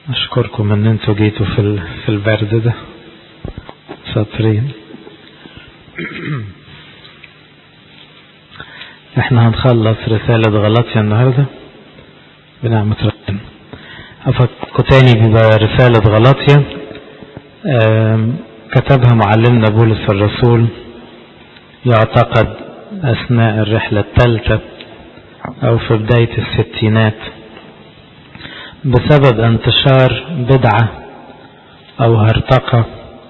أشكركم أن أنتوا جيتوا في في البرد ده شاطرين احنا هنخلص رسالة غلطية النهاردة بنعمة ربنا أفكر تاني برسالة غلطية كتبها معلمنا بولس الرسول يعتقد أثناء الرحلة الثالثة أو في بداية الستينات بسبب انتشار بدعة أو هرطقة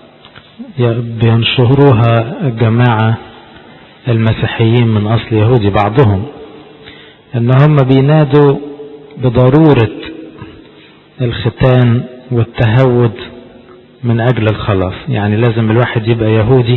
بينشهروها الجماعة المسيحيين من أصل يهودي بعضهم إن هم بينادوا بضرورة الختان والتهود من أجل الخلاص يعني لازم الواحد يبقى يهودي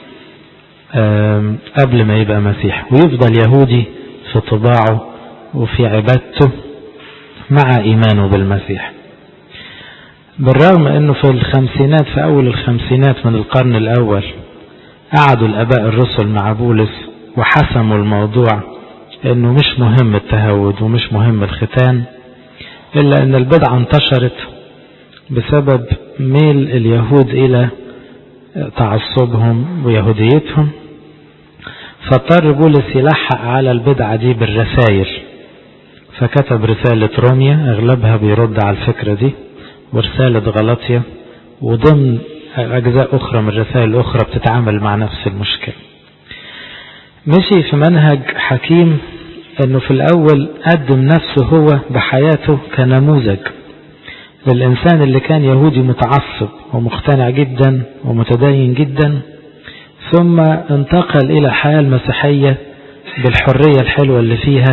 قبل ما يبقى مسيح ويفضل يهودي في طباعه وفي عبادته مع إيمانه بالمسيح بالرغم أنه في الخمسينات في أول الخمسينات من القرن الأول قعدوا الأباء الرسل مع بولس وحسموا الموضوع أنه مش مهم التهود ومش مهم الختان إلا أن البدعة انتشرت بسبب ميل اليهود إلى تعصبهم ويهوديتهم فاضطر بولس يلحق على البدعة دي بالرسائل فكتب رسالة روميا اغلبها بيرد على الفكرة دي ورسالة غلطية وضمن أجزاء أخرى من الرسائل الأخرى بتتعامل مع نفس المشكلة مشي في منهج حكيم أنه في الأول قدم نفسه هو بحياته كنموذج للإنسان اللي كان يهودي متعصب ومقتنع جدا ومتدين جدا ثم انتقل إلى حياة المسيحية بالحرية الحلوة اللي فيها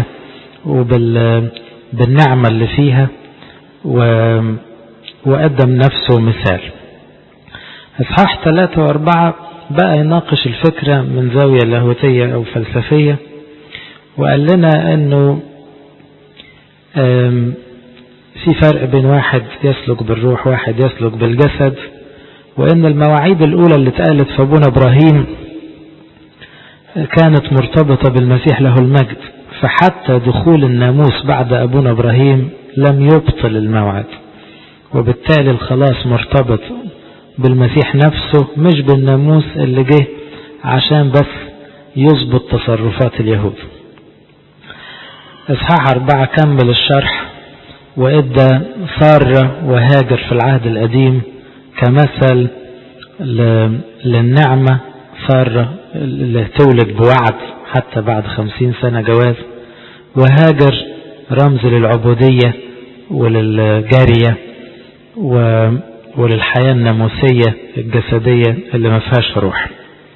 وبالنعمة اللي فيها و... وقدم نفسه مثال اصحاح ثلاثة واربعة بقى يناقش الفكرة من زاوية لاهوتية او فلسفية وقال لنا انه في فرق بين واحد يسلك بالروح واحد يسلك بالجسد وان المواعيد الاولى اللي اتقالت في ابونا ابراهيم كانت مرتبطة بالمسيح له المجد فحتى دخول الناموس بعد أبونا إبراهيم لم يبطل الموعد وبالتالي الخلاص مرتبط بالمسيح نفسه مش بالناموس اللي جه عشان بس يظبط تصرفات اليهود اصحاح أربعة كمل الشرح وإدى سارة وهاجر في العهد القديم كمثل للنعمة سارة اللي تولد بوعد حتى بعد خمسين سنة جواز وهاجر رمز للعبودية وللجارية وللحياة الناموسية الجسدية اللي ما فيهاش روح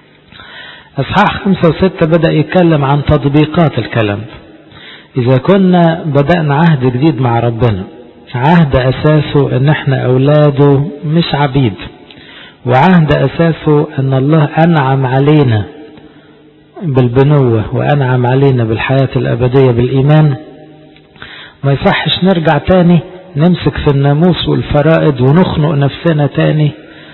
أصحاح خمسة وستة بدأ يتكلم عن تطبيقات الكلام إذا كنا بدأنا عهد جديد مع ربنا عهد أساسه أن احنا أولاده مش عبيد وعهد أساسه أن الله أنعم علينا بالبنوة وأنعم علينا بالحياة الأبدية بالإيمان ما يصحش نرجع تاني نمسك في الناموس والفرائض ونخنق نفسنا تاني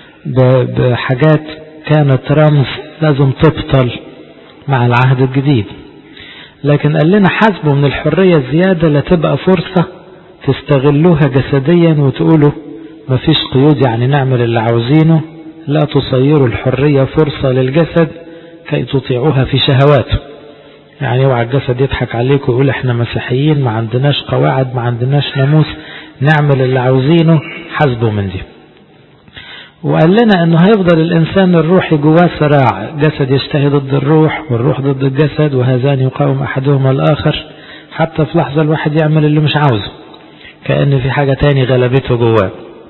بحاجات كانت رمز لازم تبطل مع العهد الجديد لكن قال لنا حاسبوا من الحرية الزيادة لا تبقى فرصة تستغلوها جسديا وتقولوا مفيش قيود يعني نعمل اللي عاوزينه لا تصيروا الحرية فرصة للجسد كي تطيعوها في شهواته يعني اوعى الجسد يضحك عليك ويقول احنا مسيحيين ما عندناش قواعد ما عندناش ناموس نعمل اللي عاوزينه حسبه من دي وقال لنا انه هيفضل الانسان الروحي جواه صراع جسد يجتهي ضد الروح والروح ضد الجسد وهذان يقاوم احدهما الاخر حتى في لحظة الواحد يعمل اللي مش عاوزه كأن في حاجة تاني غلبته جواه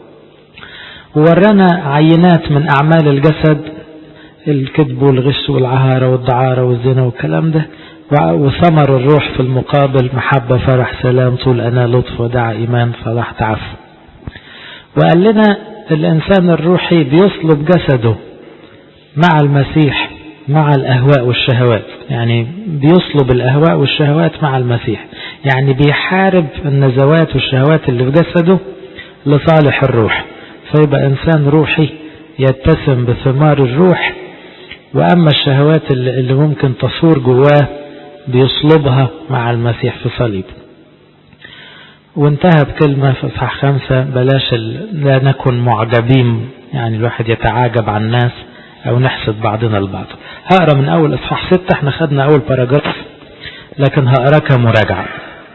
وورانا عينات من أعمال الجسد الكذب والغش والعهارة والدعارة والزنا والكلام ده وثمر الروح في المقابل محبة فرح سلام طول أنا لطف ودع إيمان صلاح تعفو وقال لنا الإنسان الروحي بيصلب جسده مع المسيح مع الأهواء والشهوات يعني بيصلب الأهواء والشهوات مع المسيح يعني بيحارب النزوات والشهوات اللي في جسده لصالح الروح فيبقى إنسان روحي يتسم بثمار الروح وأما الشهوات اللي ممكن تصور جواه بيصلبها مع المسيح في صليب وانتهى بكلمة في اصحاح خمسة بلاش لا نكن معجبين يعني الواحد يتعاجب عن الناس او نحسد بعضنا البعض هقرا من اول اصحاح ستة احنا خدنا اول باراجراف لكن هقرا كمراجعة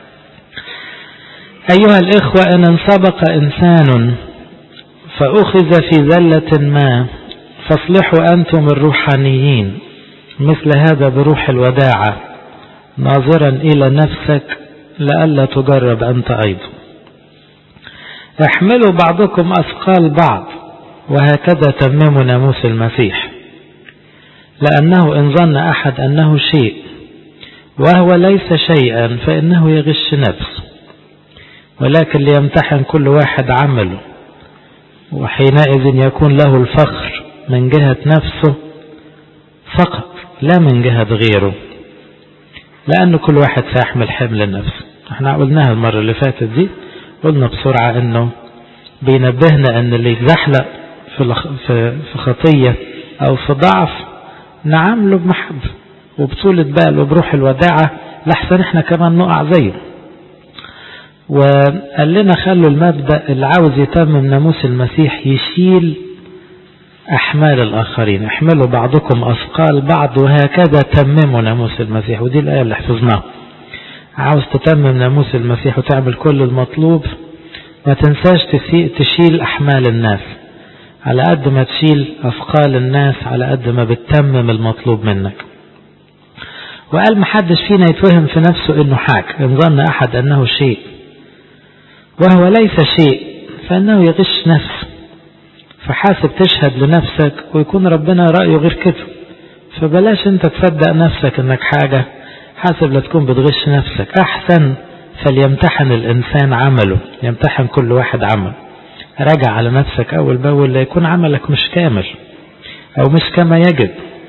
ايها الاخوة ان انسبق انسان فاخذ في ذلة ما فاصلحوا انتم الروحانيين مثل هذا بروح الوداعة ناظرا الى نفسك لئلا تجرب انت ايضا احملوا بعضكم اثقال بعض وهكذا تمموا ناموس المسيح لأنه إن ظن أحد أنه شيء وهو ليس شيئا فإنه يغش نفسه ولكن ليمتحن كل واحد عمله وحينئذ يكون له الفخر من جهة نفسه فقط لا من جهة غيره لأن كل واحد سيحمل حمل نفسه احنا قلناها المرة اللي فاتت دي قلنا بسرعة انه بينبهنا ان اللي يتزحلق في خطية او في ضعف نعامله بمحبة وبطولة بال وبروح الوداعة لحسن احنا كمان نقع زيه وقال لنا خلوا المبدأ اللي عاوز يتمم ناموس المسيح يشيل أحمال الآخرين احملوا بعضكم أثقال بعض وهكذا تمموا ناموس المسيح ودي الآية اللي حفظناها عاوز تتمم ناموس المسيح وتعمل كل المطلوب ما تنساش تشيل أحمال الناس على قد ما تشيل أثقال الناس على قد ما بتتمم المطلوب منك وقال محدش فينا يتوهم في نفسه انه حاجة ان ظن احد انه شيء وهو ليس شيء فانه يغش نفسه فحاسب تشهد لنفسك ويكون ربنا رأيه غير كده فبلاش انت تصدق نفسك انك حاجة حاسب لا تكون بتغش نفسك احسن فليمتحن الانسان عمله يمتحن كل واحد عمله راجع على نفسك أول بأول ليكون عملك مش كامل أو مش كما يجب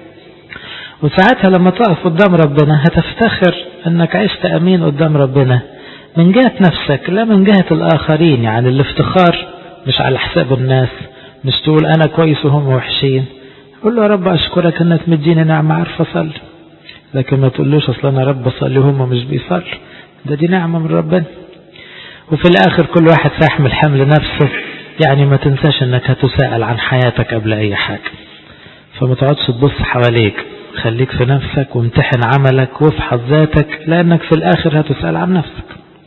وساعتها لما تقف قدام ربنا هتفتخر أنك عشت أمين قدام ربنا من جهة نفسك لا من جهة الآخرين يعني الافتخار مش على حساب الناس مش تقول أنا كويس وهم وحشين قول له يا رب أشكرك أنك مديني نعمة عارفة أصلي لكن ما تقولوش أصلا أنا رب أصلي وهم مش بيصلي ده دي نعمة من ربنا وفي الآخر كل واحد سيحمل حمل نفسه يعني ما تنساش انك هتساءل عن حياتك قبل اي حاجة فما تقعدش تبص حواليك خليك في نفسك وامتحن عملك وافحص ذاتك لانك في الاخر هتسأل عن نفسك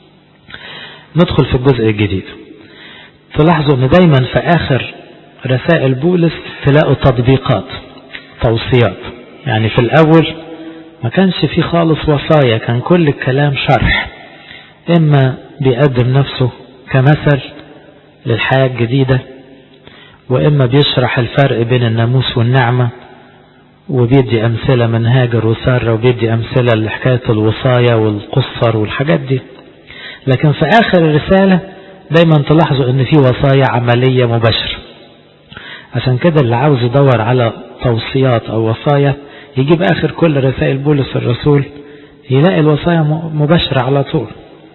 ندخل في الجزء الجديد تلاحظوا ان دايما في اخر رسائل بولس تلاقوا تطبيقات توصيات يعني في الاول ما كانش في خالص وصايا كان كل الكلام شرح اما بيقدم نفسه كمثل للحياة الجديدة وإما بيشرح الفرق بين الناموس والنعمة وبيدي أمثلة من هاجر وسارة وبيدي أمثلة لحكاية الوصايا والقصر والحاجات دي لكن في آخر الرسالة دايما تلاحظوا ان في وصايا عملية مباشرة عشان كده اللي عاوز يدور على توصيات او وصايا يجيب اخر كل رسائل بولس الرسول يلاقي الوصايا مباشرة على طول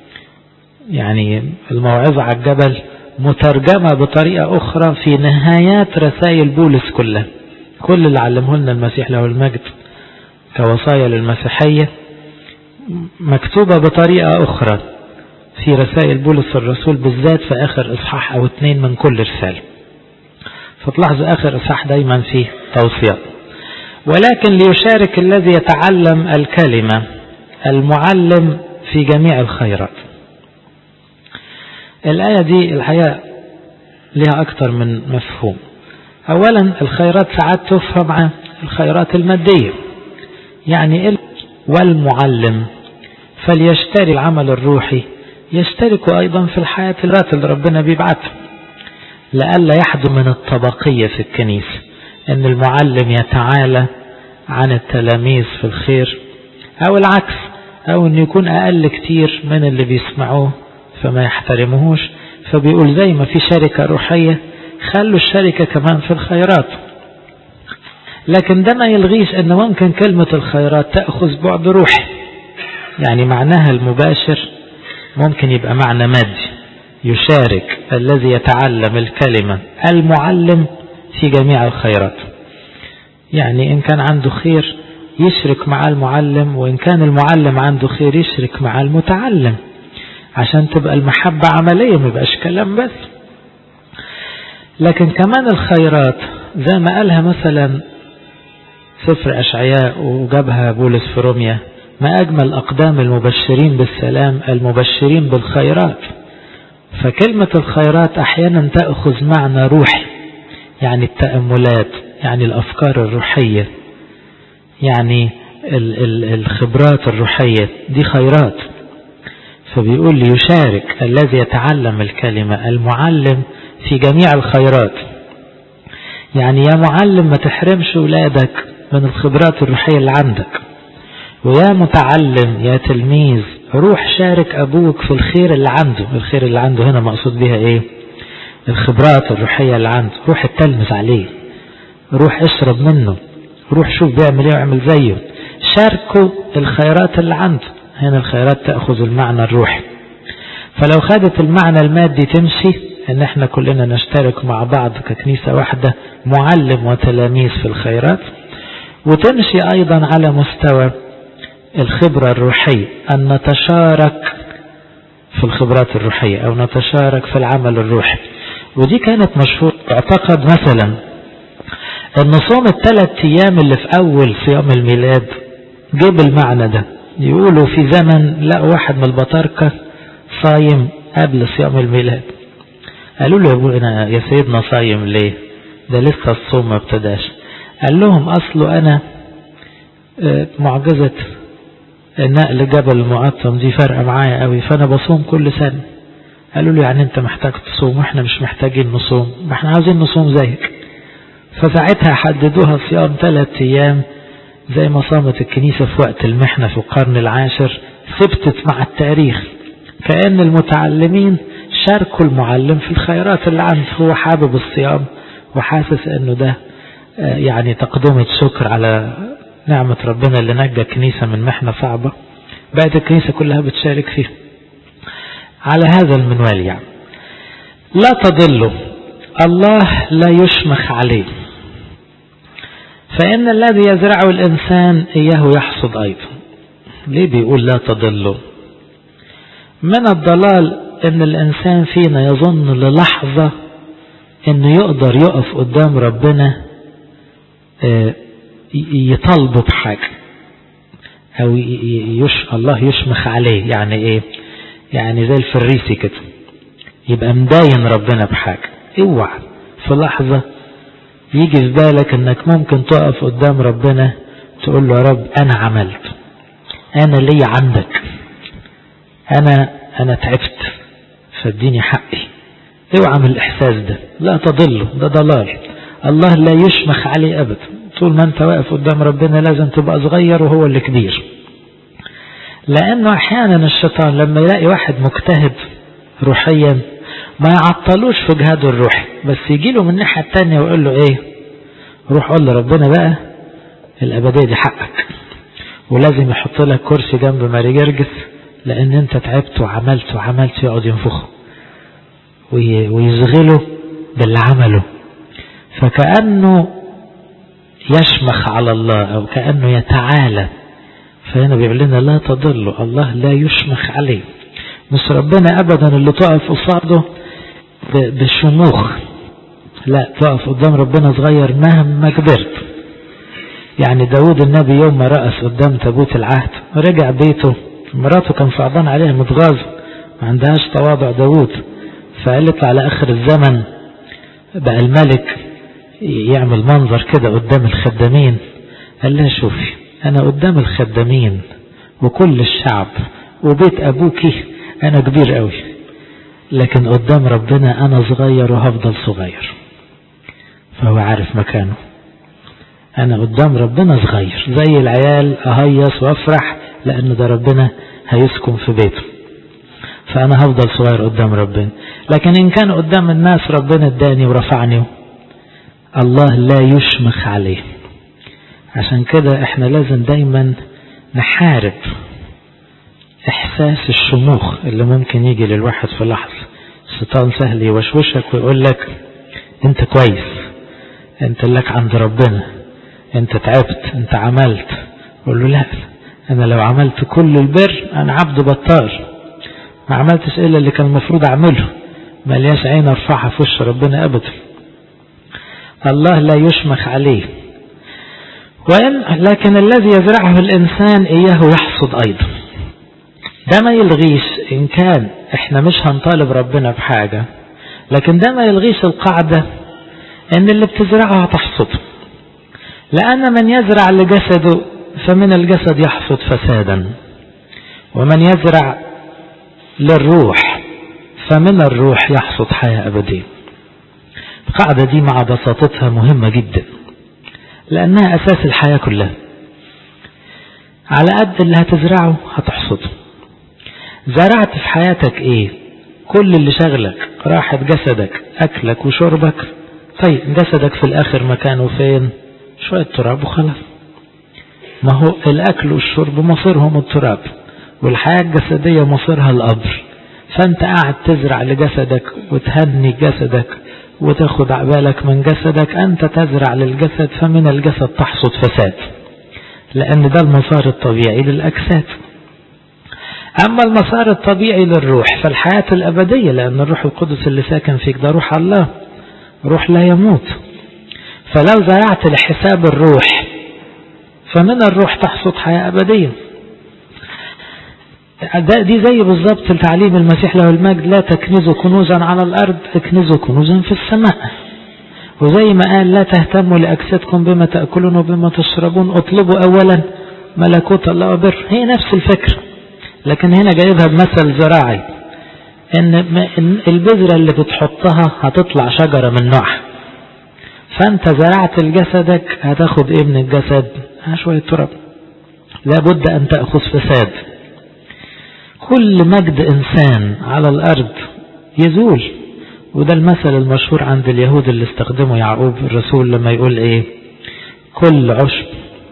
يعني الموعظة على الجبل مترجمة بطريقة أخرى في نهايات رسائل بولس كلها كل اللي علمه لنا المسيح له المجد كوصايا للمسيحية مكتوبة بطريقة أخرى في رسائل بولس الرسول بالذات في آخر إصحاح أو اتنين من كل رسالة فتلاحظوا آخر إصحاح دايما فيه توصيات ولكن ليشارك الذي يتعلم الكلمة المعلم في جميع الخيرات الآية دي الحقيقة لها أكثر من مفهوم أولا الخيرات ساعات تفهم عن الخيرات المادية يعني والمعلم فليشتري العمل الروحي يشترك أيضا في الحياة الرات اللي ربنا بيبعتها لألا يحدو من الطبقية في الكنيسة أن المعلم يتعالى عن التلاميذ في الخير أو العكس أو أن يكون أقل كتير من اللي بيسمعوه فما يحترموهوش فبيقول زي ما في شركة روحية خلوا الشركة كمان في الخيرات لكن ده ما يلغيش أن ممكن كلمة الخيرات تأخذ بعد روحي يعني معناها المباشر ممكن يبقى معنى مادي يشارك الذي يتعلم الكلمة المعلم في جميع الخيرات يعني إن كان عنده خير يشرك مع المعلم وإن كان المعلم عنده خير يشرك مع المتعلم عشان تبقى المحبة عملية ما يبقاش كلام بس لكن كمان الخيرات زي ما قالها مثلا سفر أشعياء وجابها بولس في روميا ما أجمل أقدام المبشرين بالسلام المبشرين بالخيرات فكلمة الخيرات أحيانا تأخذ معنى روحي يعني التأملات يعني الأفكار الروحية يعني الخبرات الروحية دي خيرات فبيقول لي يشارك الذي يتعلم الكلمة المعلم في جميع الخيرات يعني يا معلم ما تحرمش ولادك من الخبرات الروحية اللي عندك ويا متعلم يا تلميذ روح شارك أبوك في الخير اللي عنده الخير اللي عنده هنا مقصود بها إيه الخبرات الروحية اللي عنده روح التلمذ عليه روح اشرب منه روح شوف بيعمل ايه واعمل زيه شاركوا الخيرات اللي عنده هنا الخيرات تأخذ المعنى الروحي فلو خدت المعنى المادي تمشي ان احنا كلنا نشترك مع بعض ككنيسة واحدة معلم وتلاميذ في الخيرات وتمشي ايضا على مستوى الخبرة الروحية ان نتشارك في الخبرات الروحية او نتشارك في العمل الروحي ودي كانت مشهور اعتقد مثلا ان صوم الثلاث ايام اللي في اول صيام الميلاد جيب المعنى ده يقولوا في زمن لقوا واحد من البطاركة صايم قبل صيام الميلاد قالوا له يا ابونا يا سيدنا صايم ليه ده لسه الصوم ما ابتداش قال لهم اصله انا معجزة نقل جبل المعطم دي فارقة معايا قوي فانا بصوم كل سنة قالوا له يعني انت محتاج تصوم واحنا مش محتاجين نصوم ما احنا عاوزين نصوم زيك فساعتها حددوها صيام ثلاث ايام زي ما صامت الكنيسة في وقت المحنة في القرن العاشر ثبتت مع التاريخ كأن المتعلمين شاركوا المعلم في الخيرات اللي عنده هو حابب الصيام وحاسس انه ده يعني تقدمة شكر على نعمة ربنا اللي نجى الكنيسة من محنة صعبة بقت الكنيسة كلها بتشارك فيه على هذا المنوال يعني لا تضلوا الله لا يشمخ عليه فإن الذي يزرعه الإنسان إياه يحصد أيضا ليه بيقول لا تضلوا من الضلال ان الانسان فينا يظن للحظة انه يقدر يقف قدام ربنا يطالبه بحاجة او يش الله يشمخ عليه يعني ايه يعني زي الفريسي كده يبقى مداين ربنا بحاجة اوعى في لحظة يجي في بالك انك ممكن تقف قدام ربنا تقول له يا رب انا عملت انا لي عندك انا انا تعبت فاديني حقي اوعى من الاحساس ده لا تضله ده ضلال الله لا يشمخ عليه ابدا طول ما انت واقف قدام ربنا لازم تبقى صغير وهو اللي كبير لانه احيانا الشيطان لما يلاقي واحد مجتهد روحيا ما يعطلوش في جهاده الروحي بس يجي له من الناحيه الثانيه ويقول له ايه روح قول لربنا بقى الابديه دي حقك ولازم يحط لك كرسي جنب ماري جرجس لان انت تعبت وعملت وعملت يقعد ينفخه ويشغله باللي عمله فكأنه يشمخ على الله او كأنه يتعالى فهنا بيقول لنا لا تضلوا الله لا يشمخ عليه مش ربنا ابدا اللي تقف قصاده بالشموخ لا تقف قدام ربنا صغير مهما كبرت يعني داود النبي يوم ما رأس قدام تابوت العهد ورجع بيته مراته كان صعبان عليها متغاظ ما عندهاش تواضع داود فقالت على اخر الزمن بقى الملك يعمل منظر كده قدام الخدامين قال لها شوفي انا قدام الخدامين وكل الشعب وبيت ابوكي انا كبير قوي لكن قدام ربنا انا صغير وهفضل صغير فهو عارف مكانه انا قدام ربنا صغير زي العيال اهيص وافرح لان ده ربنا هيسكن في بيته فانا هفضل صغير قدام ربنا لكن ان كان قدام الناس ربنا اداني ورفعني الله لا يشمخ عليه عشان كده احنا لازم دايما نحارب احساس الشموخ اللي ممكن يجي للواحد في لحظة الشيطان سهل يوشوشك ويقول لك انت كويس انت لك عند ربنا انت تعبت انت عملت قول له لا انا لو عملت كل البر انا عبد بطال ما عملتش إلا اللي كان المفروض أعمله ملياش عين أرفعها في وش ربنا أبدا الله لا يشمخ عليه وإن لكن الذي يزرعه الإنسان إياه يحصد أيضا ده ما يلغيش إن كان إحنا مش هنطالب ربنا بحاجة لكن ده ما يلغيش القاعدة إن اللي بتزرعه هتحصده لأن من يزرع لجسده فمن الجسد يحصد فسادا ومن يزرع للروح فمن الروح يحصد حياة أبدية القاعدة دي مع بساطتها مهمة جدا لأنها أساس الحياة كلها على قد اللي هتزرعه هتحصده زرعت في حياتك ايه كل اللي شغلك راحة جسدك أكلك وشربك طيب جسدك في الآخر مكانه فين شوية تراب وخلاص ما هو الأكل والشرب مصيرهم التراب والحياة الجسدية مصيرها القبر فأنت قاعد تزرع لجسدك وتهني جسدك وتاخد عبالك من جسدك أنت تزرع للجسد فمن الجسد تحصد فساد لأن ده المسار الطبيعي للأجساد أما المسار الطبيعي للروح فالحياة الأبدية لأن الروح القدس اللي ساكن فيك ده روح الله روح لا يموت فلو زرعت لحساب الروح فمن الروح تحصد حياة أبدية دي زي بالظبط تعليم المسيح له المجد لا تكنزوا كنوزا على الأرض اكنزوا كنوزا في السماء وزي ما قال لا تهتموا لأجسادكم بما تأكلون وبما تشربون اطلبوا أولا ملكوت الله وبر هي نفس الفكرة لكن هنا جايبها بمثل زراعي ان البذرة اللي بتحطها هتطلع شجرة من نوعها فانت زرعت لجسدك هتاخد ايه من الجسد شوية تراب لابد ان تأخذ فساد كل مجد انسان على الارض يزول وده المثل المشهور عند اليهود اللي استخدمه يعقوب الرسول لما يقول ايه كل عشب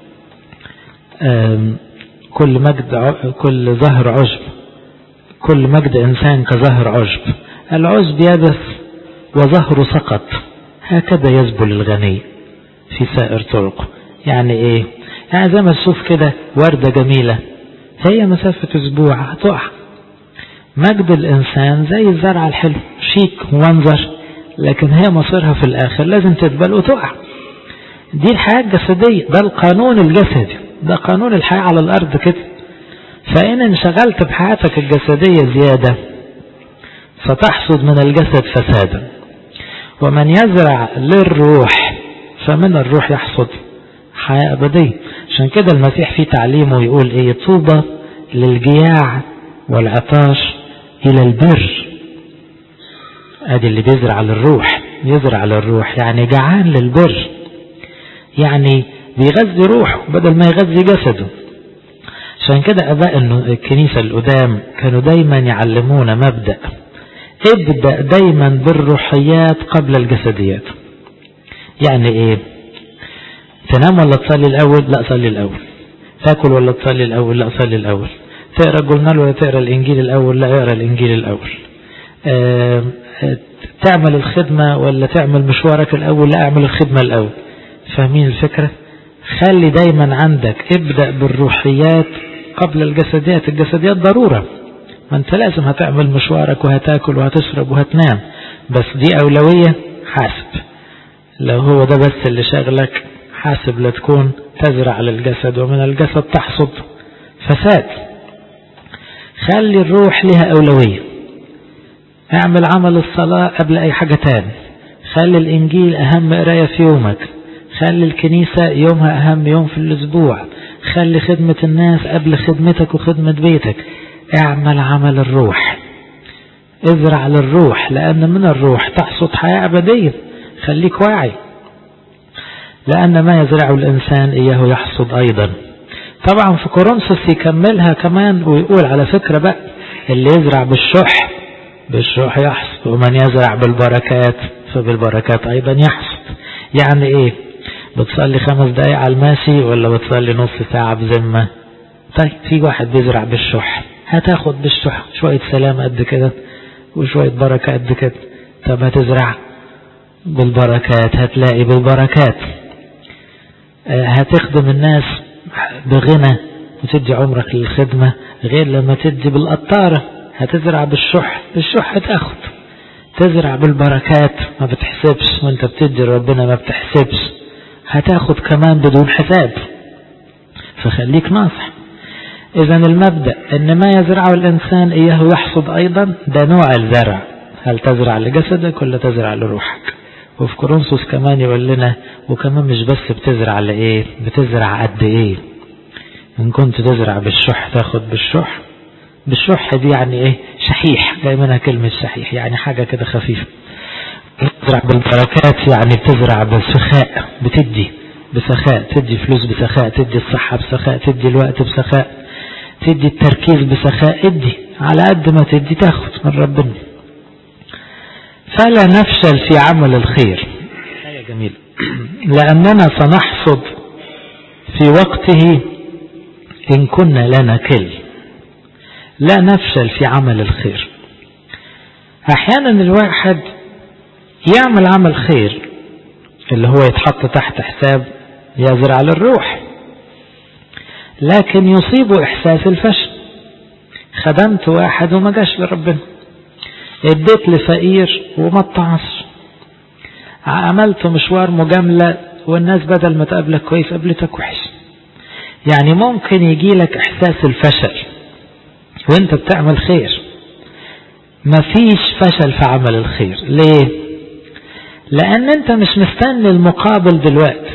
كل مجد كل زهر عشب كل مجد إنسان كزهر عشب العشب يبث وزهره سقط هكذا يزبل الغني في سائر طرقه يعني ايه يعني زي ما تشوف كده وردة جميلة هي مسافة اسبوع هتقع مجد الانسان زي الزرع الحلو شيك ومنظر لكن هي مصيرها في الاخر لازم تدبل وتقع دي الحياة الجسدية ده القانون الجسدي ده قانون الحياة على الارض كده فإن انشغلت بحياتك الجسدية زيادة فتحصد من الجسد فسادا ومن يزرع للروح فمن الروح يحصد حياة أبدية عشان كده المسيح في تعليمه يقول ايه طوبى للجياع والعطاش إلى البر ادي اللي بيزرع للروح يزرع للروح يعني جعان للبر يعني بيغذي روحه بدل ما يغذي جسده عشان كده أباء الكنيسة القدام كانوا دايما يعلمونا مبدأ ابدأ دايما بالروحيات قبل الجسديات يعني ايه تنام ولا تصلي الأول لا صلي الأول تاكل ولا تصلي الأول لا صلي الأول تقرأ الجورنال ولا تقرأ الإنجيل الأول لا اقرأ الإنجيل الأول اه تعمل الخدمة ولا تعمل مشوارك الأول لا اعمل الخدمة الأول فاهمين الفكرة خلي دايما عندك ابدأ بالروحيات قبل الجسديات الجسديات ضرورة ما انت لازم هتعمل مشوارك وهتاكل وهتشرب وهتنام بس دي أولوية حاسب لو هو ده بس اللي شغلك حاسب لا تكون تزرع للجسد ومن الجسد تحصد فساد خلي الروح لها أولوية اعمل عمل الصلاة قبل أي حاجة تاني خلي الإنجيل أهم قراية في يومك خلي الكنيسة يومها أهم يوم في الأسبوع خلي خدمة الناس قبل خدمتك وخدمة بيتك اعمل عمل الروح ازرع للروح لأن من الروح تحصد حياة أبدية خليك واعي لأن ما يزرع الإنسان إياه يحصد أيضا طبعا في كورنثوس يكملها كمان ويقول على فكرة بقى اللي يزرع بالشح بالشح يحصد ومن يزرع بالبركات فبالبركات أيضا يحصد يعني إيه بتصلي خمس دقايق على الماشي ولا بتصلي نص ساعة بذمة طيب في واحد بيزرع بالشح هتاخد بالشح شوية سلام قد كده وشوية بركة قد كده طب هتزرع بالبركات هتلاقي بالبركات هتخدم الناس بغنى وتدي عمرك للخدمة غير لما تدي بالقطارة هتزرع بالشح بالشح تاخد تزرع بالبركات ما بتحسبش وانت بتدي ربنا ما بتحسبش هتاخد كمان بدون حساب فخليك ناصح اذا المبدأ ان ما يزرعه الانسان اياه يحصد ايضا ده نوع الزرع هل تزرع لجسدك ولا تزرع لروحك وفي كورنثوس كمان يقول لنا وكمان مش بس بتزرع لايه بتزرع قد ايه ان كنت تزرع بالشح تاخد بالشح بالشح دي يعني ايه شحيح جاي منها كلمة شحيح يعني حاجة كده خفيفة تزرع بالبركات يعني بتزرع بسخاء بتدي بسخاء تدي فلوس بسخاء تدي الصحة بسخاء تدي الوقت بسخاء تدي التركيز بسخاء ادي على قد ما تدي تاخد من ربنا فلا نفشل في عمل الخير آية جميلة لأننا سنحصد في وقته إن كنا لا نكل لا نفشل في عمل الخير أحيانا الواحد يعمل عمل خير اللي هو يتحط تحت حساب يزرع للروح لكن يصيبه إحساس الفشل خدمت واحد وما جاش لربنا اديت لفقير وما اتعصش عملت مشوار مجاملة والناس بدل ما تقابلك كويس قابلتك وحش يعني ممكن يجي لك احساس الفشل وانت بتعمل خير مفيش فشل في عمل الخير ليه لان انت مش مستني المقابل دلوقتي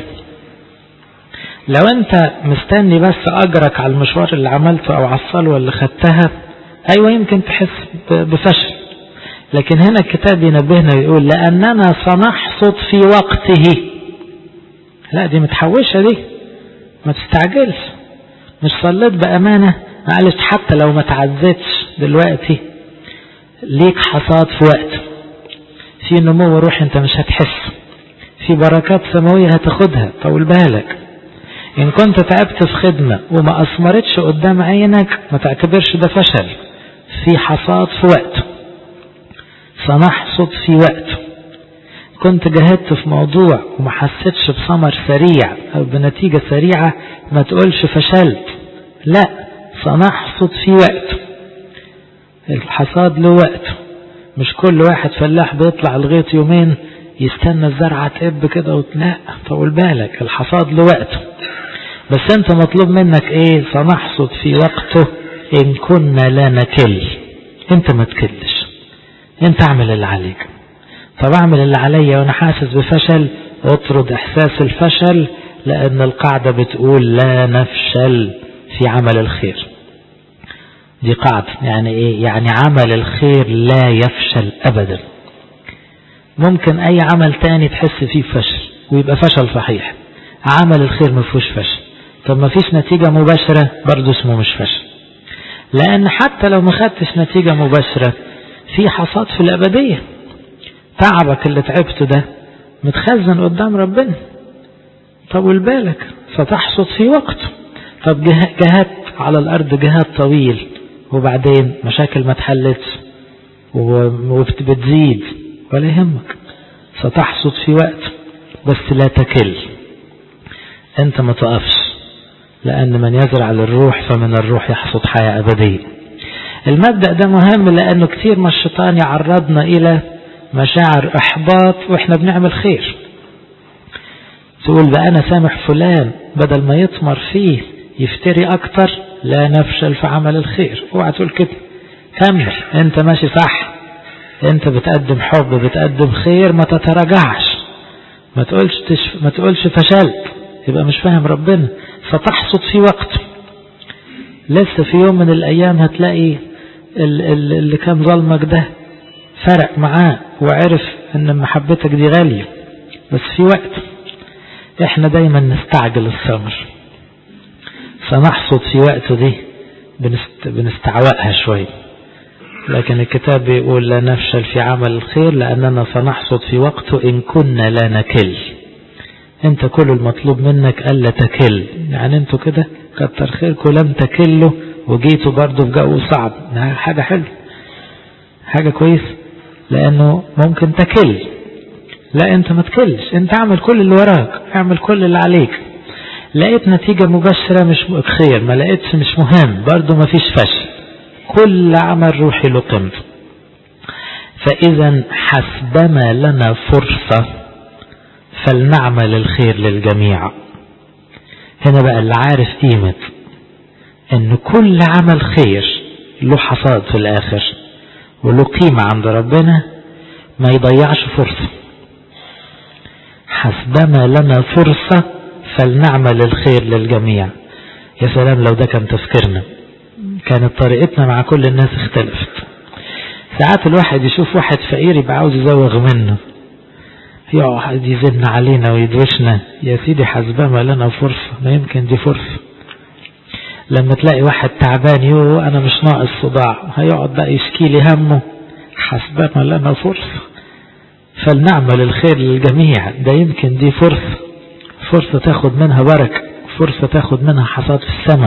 لو انت مستني بس اجرك على المشوار اللي عملته او على الصلوة اللي خدتها ايوه يمكن تحس بفشل لكن هنا الكتاب ينبهنا ويقول لاننا سنحصد في وقته لا دي متحوشة دي ما تستعجلش مش صليت بأمانة معلش حتى لو ما تعزتش دلوقتي ليك حصاد في وقت في نمو روحي انت مش هتحس في بركات سماوية هتاخدها طول بالك ان كنت تعبت في خدمة وما اثمرتش قدام عينك ما تعتبرش ده فشل في حصاد في وقت سنحصد في وقت كنت جاهدت في موضوع وما حسيتش بثمر سريع او بنتيجة سريعة ما تقولش فشلت لا سنحصد في وقت الحصاد له وقت مش كل واحد فلاح بيطلع الغيط يومين يستنى الزرعة تقب كده وتنق طول بالك الحصاد له وقت بس انت مطلوب منك ايه سنحصد في وقته ان كنا لا نكل انت ما تكلش انت اعمل اللي عليك طب اعمل اللي عليا وانا حاسس بفشل اطرد احساس الفشل لان القاعدة بتقول لا نفشل في عمل الخير دي قاعدة يعني ايه يعني عمل الخير لا يفشل ابدا ممكن اي عمل تاني تحس فيه فشل ويبقى فشل صحيح عمل الخير ما فيهوش فشل طب ما فيش نتيجة مباشرة برضه اسمه مش فشل لان حتى لو ما خدتش نتيجة مباشرة في حصاد في الابدية تعبك اللي تعبته ده متخزن قدام ربنا طول بالك فتحصد في وقت طب جهات على الارض جهات طويل وبعدين مشاكل ما تحلتش وبتزيد ولا يهمك ستحصد في وقت بس لا تكل انت ما تقفش لان من يزرع للروح فمن الروح يحصد حياة ابدية المبدأ ده مهم لانه كثير ما الشيطان يعرضنا الى مشاعر احباط واحنا بنعمل خير تقول بقى انا سامح فلان بدل ما يطمر فيه يفتري اكتر لا نفشل في عمل الخير اوعى تقول كده كمل انت ماشي صح انت بتقدم حب بتقدم خير ما تتراجعش ما تقولش تشف... ما تقولش فشلت يبقى مش فاهم ربنا فتحصد في وقت لسه في يوم من الايام هتلاقي اللي كان ظلمك ده فرق معاه وعرف ان محبتك دي غالية بس في وقت احنا دايما نستعجل الثمر سنحصد في وقته دي بنست... بنستعوقها شوي لكن الكتاب بيقول لا نفشل في عمل الخير لأننا سنحصد في وقته إن كنا لا نكل انت كل المطلوب منك ألا تكل يعني انتوا كده كتر خيركم لم تكلوا وجيتوا برضو في جو صعب حاجة حلوة حاجة كويس لأنه ممكن تكل لا انت ما تكلش انت اعمل كل اللي وراك اعمل كل اللي عليك لقيت نتيجة مباشرة مش خير ما لقيتش مش مهم برضو ما فيش فشل كل عمل روحي له قيمته فإذا حسبما لنا فرصة فلنعمل الخير للجميع هنا بقى اللي عارف قيمة ان كل عمل خير له حصاد في الاخر وله قيمة عند ربنا ما يضيعش فرصة حسبما لنا فرصة فلنعمل الخير للجميع يا سلام لو ده كان تفكيرنا كانت طريقتنا مع كل الناس اختلفت ساعات الواحد يشوف واحد فقير يبقى عاوز يزوغ منه يقعد يزن علينا ويدوشنا يا سيدي حسبما لنا فرصة ما يمكن دي فرصة لما تلاقي واحد تعبان يو انا مش ناقص صداع هيقعد بقى يشكي لي همه حسبما لنا فرصة فلنعمل الخير للجميع ده يمكن دي فرصة فرصة تاخد منها بركة فرصة تاخد منها حصاد في السماء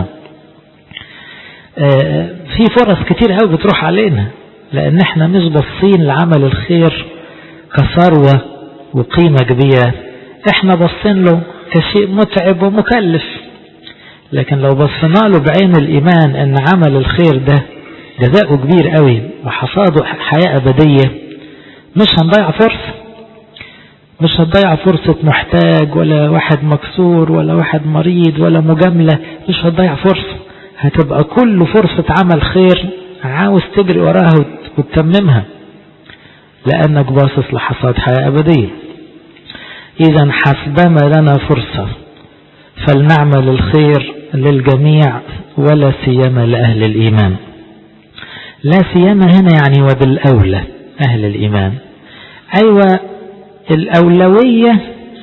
آه في فرص كتير قوي بتروح علينا لان احنا مش باصين لعمل الخير كثروة وقيمة كبيرة احنا باصين له كشيء متعب ومكلف لكن لو بصينا له بعين الإيمان أن عمل الخير ده جزاؤه كبير قوي وحصاده حياة أبدية مش هنضيع فرصة مش هتضيع فرصة محتاج ولا واحد مكسور ولا واحد مريض ولا مجاملة مش هتضيع فرصة هتبقى كل فرصة عمل خير عاوز تجري وراها وتتممها لأنك باصص لحصاد حياة أبدية إذا حسبما لنا فرصة فلنعمل الخير للجميع ولا سيما لأهل الإيمان لا سيما هنا يعني وبالأولى أهل الإيمان أيوة الأولوية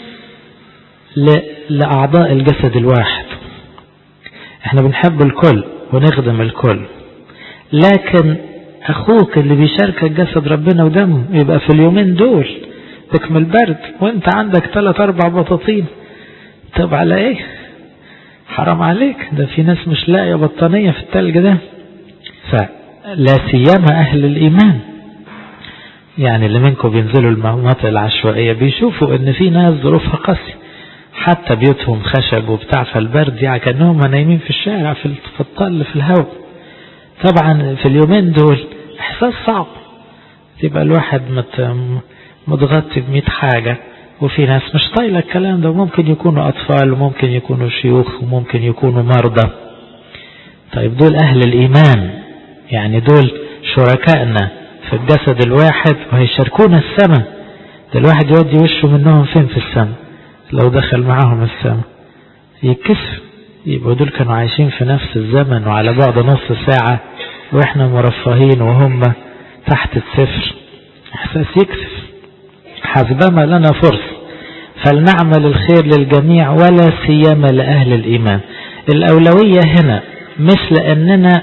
لأعضاء الجسد الواحد احنا بنحب الكل ونخدم الكل لكن أخوك اللي بيشاركك جسد ربنا ودمه يبقى في اليومين دول تكمل برد وانت عندك ثلاث أربع بطاطين طب على ايه حرام عليك ده في ناس مش لاقية بطانية في التلج ده فلا سيما أهل الإيمان يعني اللي منكم بينزلوا المناطق العشوائية بيشوفوا ان في ناس ظروفها قاسية حتى بيوتهم خشب وبتاع فالبرد يعني كأنهم نايمين في الشارع في الطل في الهواء طبعا في اليومين دول احساس صعب يبقى الواحد مت متغطي بمئة حاجة وفي ناس مش طايلة الكلام ده وممكن يكونوا أطفال وممكن يكونوا شيوخ وممكن يكونوا مرضى طيب دول أهل الإيمان يعني دول شركائنا في الجسد الواحد وهيشاركونا السماء ده الواحد يودي وشه منهم فين في السماء لو دخل معاهم السماء يتكسف يبقوا دول كانوا عايشين في نفس الزمن وعلى بعد نص ساعة واحنا مرفهين وهم تحت الصفر احساس يكسف حسبما لنا فرصة فلنعمل الخير للجميع ولا سيما لأهل الإيمان الأولوية هنا مش لأننا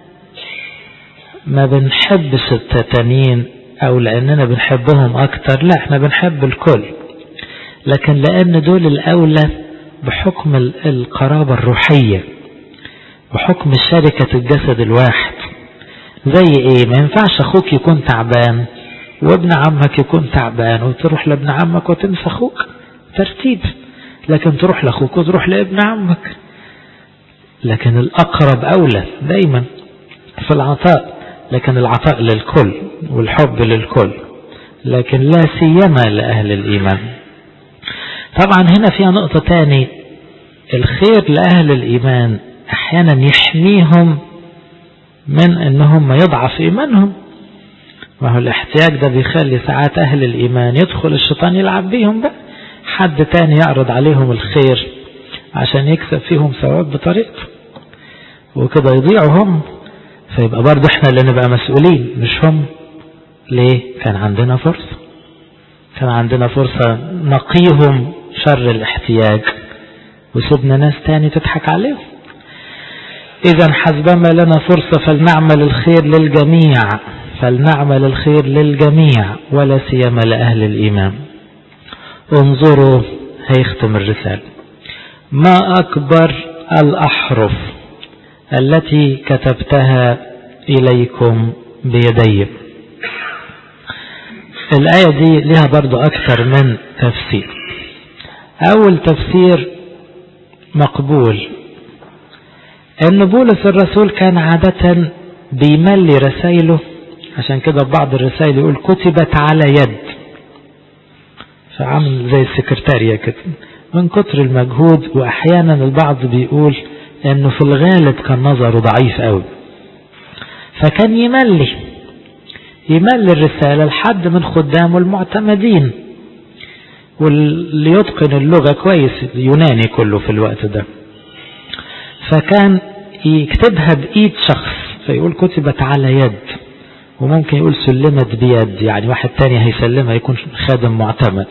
ما بنحبش التتانين أو لأننا بنحبهم أكتر لا احنا بنحب الكل لكن لأن دول الأولى بحكم القرابة الروحية بحكم شركة الجسد الواحد زي ايه ما ينفعش اخوك يكون تعبان وابن عمك يكون تعبان وتروح لابن عمك وتنسى اخوك ترتيب لكن تروح لاخوك وتروح لابن عمك لكن الاقرب اولى دايما في العطاء لكن العطاء للكل والحب للكل لكن لا سيما لأهل الإيمان طبعا هنا فيها نقطة تاني الخير لأهل الإيمان أحيانا يحميهم من أنهم يضعف إيمانهم ما هو الاحتياج ده بيخلي ساعات أهل الإيمان يدخل الشيطان يلعب بيهم بقى حد تاني يعرض عليهم الخير عشان يكسب فيهم ثواب بطريقته وكده يضيعوا هم فيبقى برضه احنا اللي نبقى مسؤولين مش هم ليه كان عندنا فرصة كان عندنا فرصة نقيهم شر الاحتياج وسيبنا ناس تاني تضحك عليهم اذا حسبما لنا فرصة فلنعمل الخير للجميع فلنعمل الخير للجميع ولا سيما لأهل الإيمان انظروا هيختم الرسالة ما أكبر الأحرف التي كتبتها إليكم بيدي الآية دي لها برضو أكثر من تفسير أول تفسير مقبول أن بولس الرسول كان عادة بيملي رسائله عشان كده بعض الرسائل يقول كتبت على يد فعامل زي السكرتارية كده من كتر المجهود واحيانا البعض بيقول انه في الغالب كان نظره ضعيف قوي فكان يملي يملي الرسالة لحد من خدامه المعتمدين واللي يتقن اللغة كويس اليوناني كله في الوقت ده فكان يكتبها بإيد شخص فيقول كتبت على يد وممكن يقول سلمت بيد يعني واحد تاني هيسلمها يكون خادم معتمد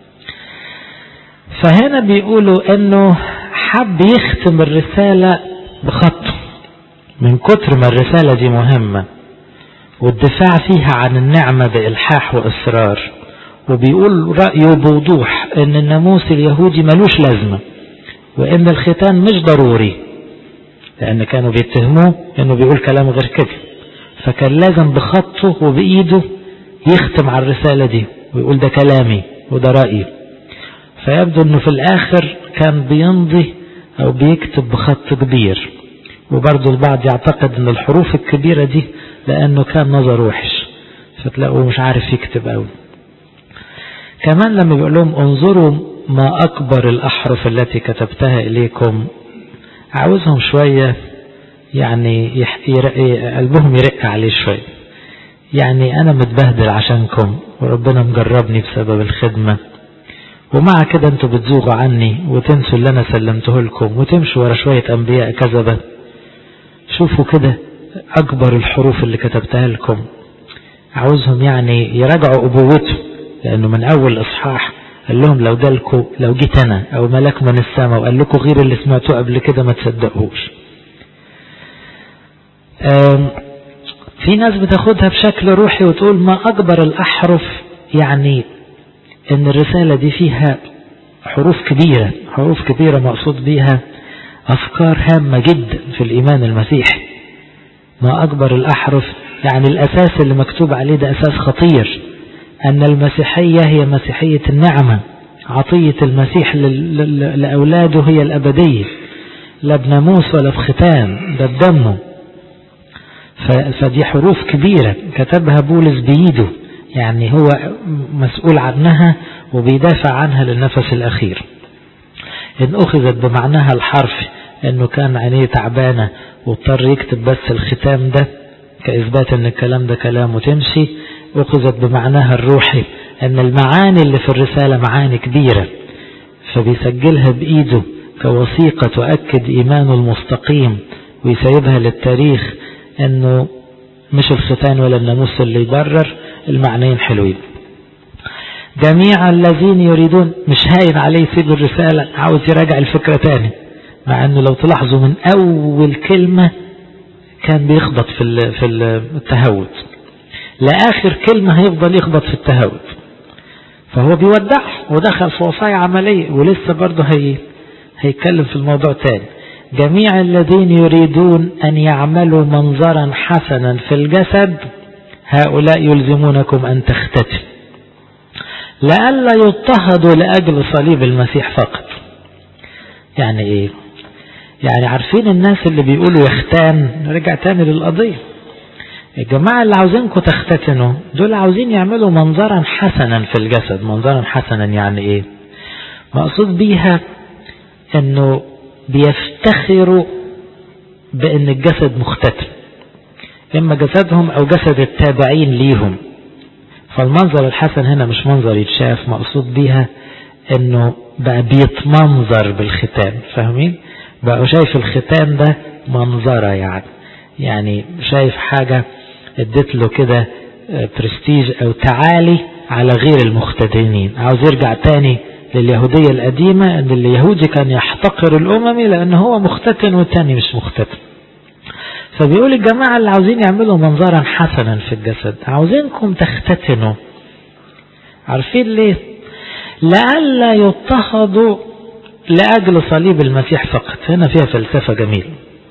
فهنا بيقولوا انه حب يختم الرسالة بخطه من كتر ما الرسالة دي مهمة والدفاع فيها عن النعمة بإلحاح وإصرار وبيقول رأيه بوضوح ان الناموس اليهودي ملوش لازمة وان الختان مش ضروري لان كانوا بيتهموه انه بيقول كلام غير كده فكان لازم بخطه وبإيده يختم على الرسالة دي ويقول ده كلامي وده رأيي فيبدو انه في الاخر كان بيمضي او بيكتب بخط كبير وبرضه البعض يعتقد ان الحروف الكبيرة دي لانه كان نظر وحش فتلاقوه مش عارف يكتب قوي كمان لما بيقول لهم انظروا ما اكبر الاحرف التي كتبتها اليكم عاوزهم شوية يعني يرق قلبهم يرق عليه شوية يعني انا متبهدل عشانكم وربنا مجربني بسبب الخدمة ومع كده انتوا بتزوغوا عني وتنسوا اللي انا سلمته لكم وتمشوا ورا شوية انبياء كذبة شوفوا كده اكبر الحروف اللي كتبتها لكم عاوزهم يعني يراجعوا ابوته لانه من اول اصحاح قال لهم لو جالكم لو جيت انا او ملاك من السماء وقال لكم غير اللي سمعتوه قبل كده ما تصدقوش في ناس بتاخدها بشكل روحي وتقول ما اكبر الاحرف يعني ان الرسالة دي فيها حروف كبيرة حروف كبيرة مقصود بيها افكار هامة جدا في الايمان المسيحي ما اكبر الاحرف يعني الاساس اللي مكتوب عليه ده اساس خطير ان المسيحية هي مسيحية النعمة عطية المسيح لأولاده هي الأبدية لا بناموس ولا بختان ده بدمه فدي حروف كبيرة كتبها بولس بإيده يعني هو مسؤول عنها وبيدافع عنها للنفس الأخير إن أخذت بمعناها الحرفي إنه كان عينيه تعبانة واضطر يكتب بس الختام ده كإثبات إن الكلام ده كلامه تمشي أخذت بمعناها الروحي أن المعاني اللي في الرسالة معاني كبيرة فبيسجلها بإيده كوثيقة تؤكد إيمانه المستقيم ويسيبها للتاريخ أنه مش الختان ولا الناموس اللي يبرر المعنيين حلوين جميع الذين يريدون مش هاين عليه يسيب الرسالة عاوز يراجع الفكرة تاني مع أنه لو تلاحظوا من أول كلمة كان بيخبط في في التهوت لآخر كلمة هيفضل يخبط في التهاوت فهو بيودع ودخل في وصايا عملية ولسه برضه هي هيتكلم في الموضوع تاني جميع الذين يريدون أن يعملوا منظرا حسنا في الجسد هؤلاء يلزمونكم أن تختتم لئلا يضطهدوا لأجل صليب المسيح فقط يعني إيه يعني عارفين الناس اللي بيقولوا يختان رجع تاني للقضية الجماعة اللي عاوزينكم تختتنوا دول عاوزين يعملوا منظرا حسنا في الجسد منظرا حسنا يعني ايه مقصود بيها انه بيفتخروا بان الجسد مختتن اما جسدهم او جسد التابعين ليهم فالمنظر الحسن هنا مش منظر يتشاف مقصود بيها انه بقى بيتمنظر بالختان فاهمين بقوا شايف الختان ده منظرة يعني يعني شايف حاجة ادت له كده برستيج او تعالي على غير المختتنين عاوز يرجع تاني لليهودية القديمة ان اليهودي كان يحتقر الاممي لان هو مختتن والتاني مش مختتن فبيقول الجماعة اللي عاوزين يعملوا منظرا حسنا في الجسد عاوزينكم تختتنوا عارفين ليه لئلا يضطهدوا لأجل صليب المسيح فقط هنا فيها فلسفة جميلة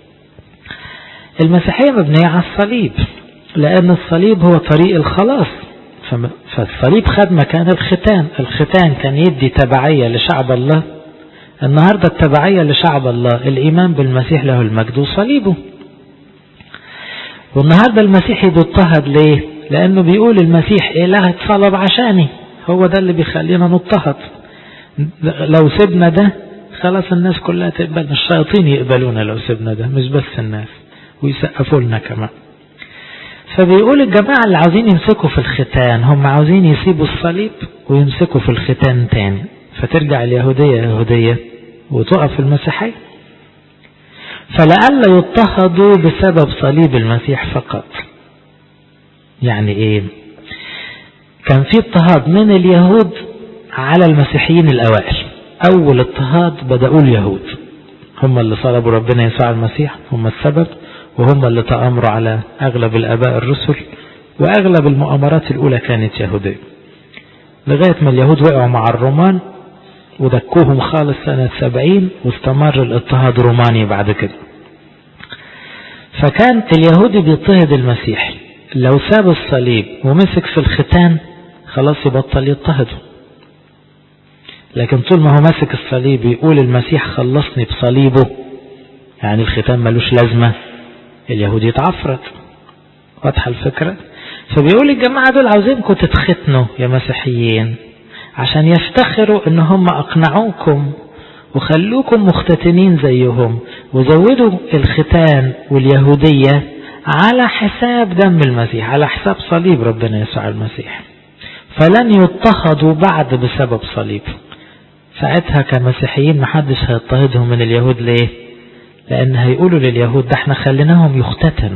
المسيحية مبنية على الصليب لأن الصليب هو طريق الخلاص فالصليب خد مكان الختان الختان كان يدي تبعية لشعب الله النهاردة التبعية لشعب الله الإيمان بالمسيح له المجد وصليبه والنهاردة المسيحي بيضطهد ليه لأنه بيقول المسيح إله اتصلب عشاني هو ده اللي بيخلينا نضطهد لو سيبنا ده خلاص الناس كلها تقبل الشياطين يقبلونا لو سيبنا ده مش بس الناس ويسقفوا لنا كمان فبيقول الجماعة اللي عاوزين يمسكوا في الختان هم عاوزين يسيبوا الصليب ويمسكوا في الختان تاني فترجع اليهودية يهودية وتقف المسيحية فلعل يضطهدوا بسبب صليب المسيح فقط يعني ايه كان في اضطهاد من اليهود على المسيحيين الاوائل اول اضطهاد بدأوا اليهود هم اللي صلبوا ربنا يسوع المسيح هم السبب وهم اللي تآمروا على اغلب الاباء الرسل واغلب المؤامرات الاولى كانت يهودية لغاية ما اليهود وقعوا مع الرومان ودكوهم خالص سنة سبعين واستمر الاضطهاد روماني بعد كده فكان اليهودي بيضطهد المسيحي لو ساب الصليب ومسك في الختان خلاص يبطل يضطهده لكن طول ما هو ماسك الصليب يقول المسيح خلصني بصليبه يعني الختان ملوش لازمة اليهودي يتعفرت واضحة الفكرة فبيقول الجماعة دول عاوزينكم تتختنوا يا مسيحيين عشان يفتخروا ان هم اقنعوكم وخلوكم مختتنين زيهم وزودوا الختان واليهودية على حساب دم المسيح على حساب صليب ربنا يسوع المسيح فلن يضطهدوا بعد بسبب صليب ساعتها كمسيحيين محدش هيضطهدهم من اليهود ليه لان هيقولوا لليهود ده احنا خليناهم يختتنوا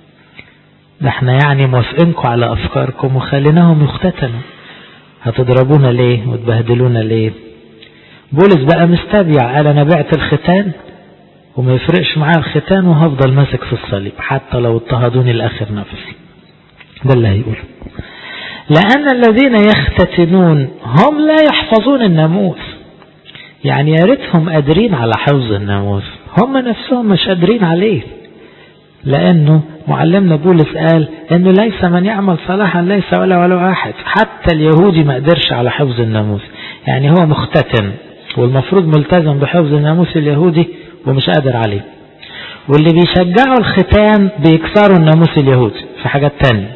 ده احنا يعني موافقينكم على افكاركم وخليناهم يختتنوا هتضربونا ليه وتبهدلونا ليه بولس بقى مستبيع قال انا بعت الختان وما يفرقش معاه الختان وهفضل ماسك في الصليب حتى لو اضطهدوني لاخر نفس ده اللي هيقوله لان الذين يختتنون هم لا يحفظون الناموس يعني يا ريتهم قادرين على حفظ الناموس هم نفسهم مش قادرين عليه لأنه معلمنا بولس قال أنه ليس من يعمل صلاحا ليس ولا ولا أحد حتى اليهودي ما قدرش على حفظ الناموس يعني هو مختتن والمفروض ملتزم بحفظ الناموس اليهودي ومش قادر عليه واللي بيشجعوا الختان بيكسروا الناموس اليهودي في حاجات تانية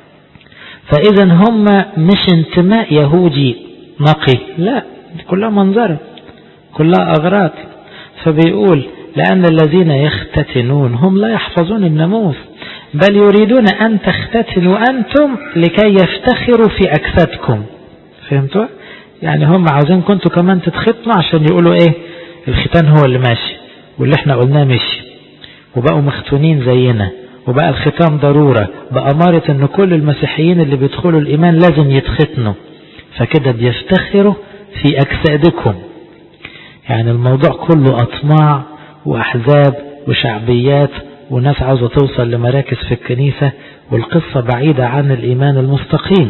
فإذا هم مش انتماء يهودي نقي لا كلها منظرة كلها أغراض فبيقول لأن الذين يختتنون هم لا يحفظون الناموس بل يريدون أن تختتنوا أنتم لكي يفتخروا في أجسادكم فهمتوا؟ يعني هم عاوزين كنتوا كمان تتختنوا عشان يقولوا إيه الختان هو اللي ماشي واللي احنا قلناه مشي وبقوا مختونين زينا وبقى الختان ضرورة بأمارة أن كل المسيحيين اللي بيدخلوا الإيمان لازم يتختنوا فكده بيفتخروا في أجسادكم يعني الموضوع كله أطماع وأحزاب وشعبيات وناس عاوزة توصل لمراكز في الكنيسة والقصة بعيدة عن الإيمان المستقيم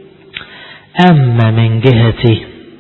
أما من جهتي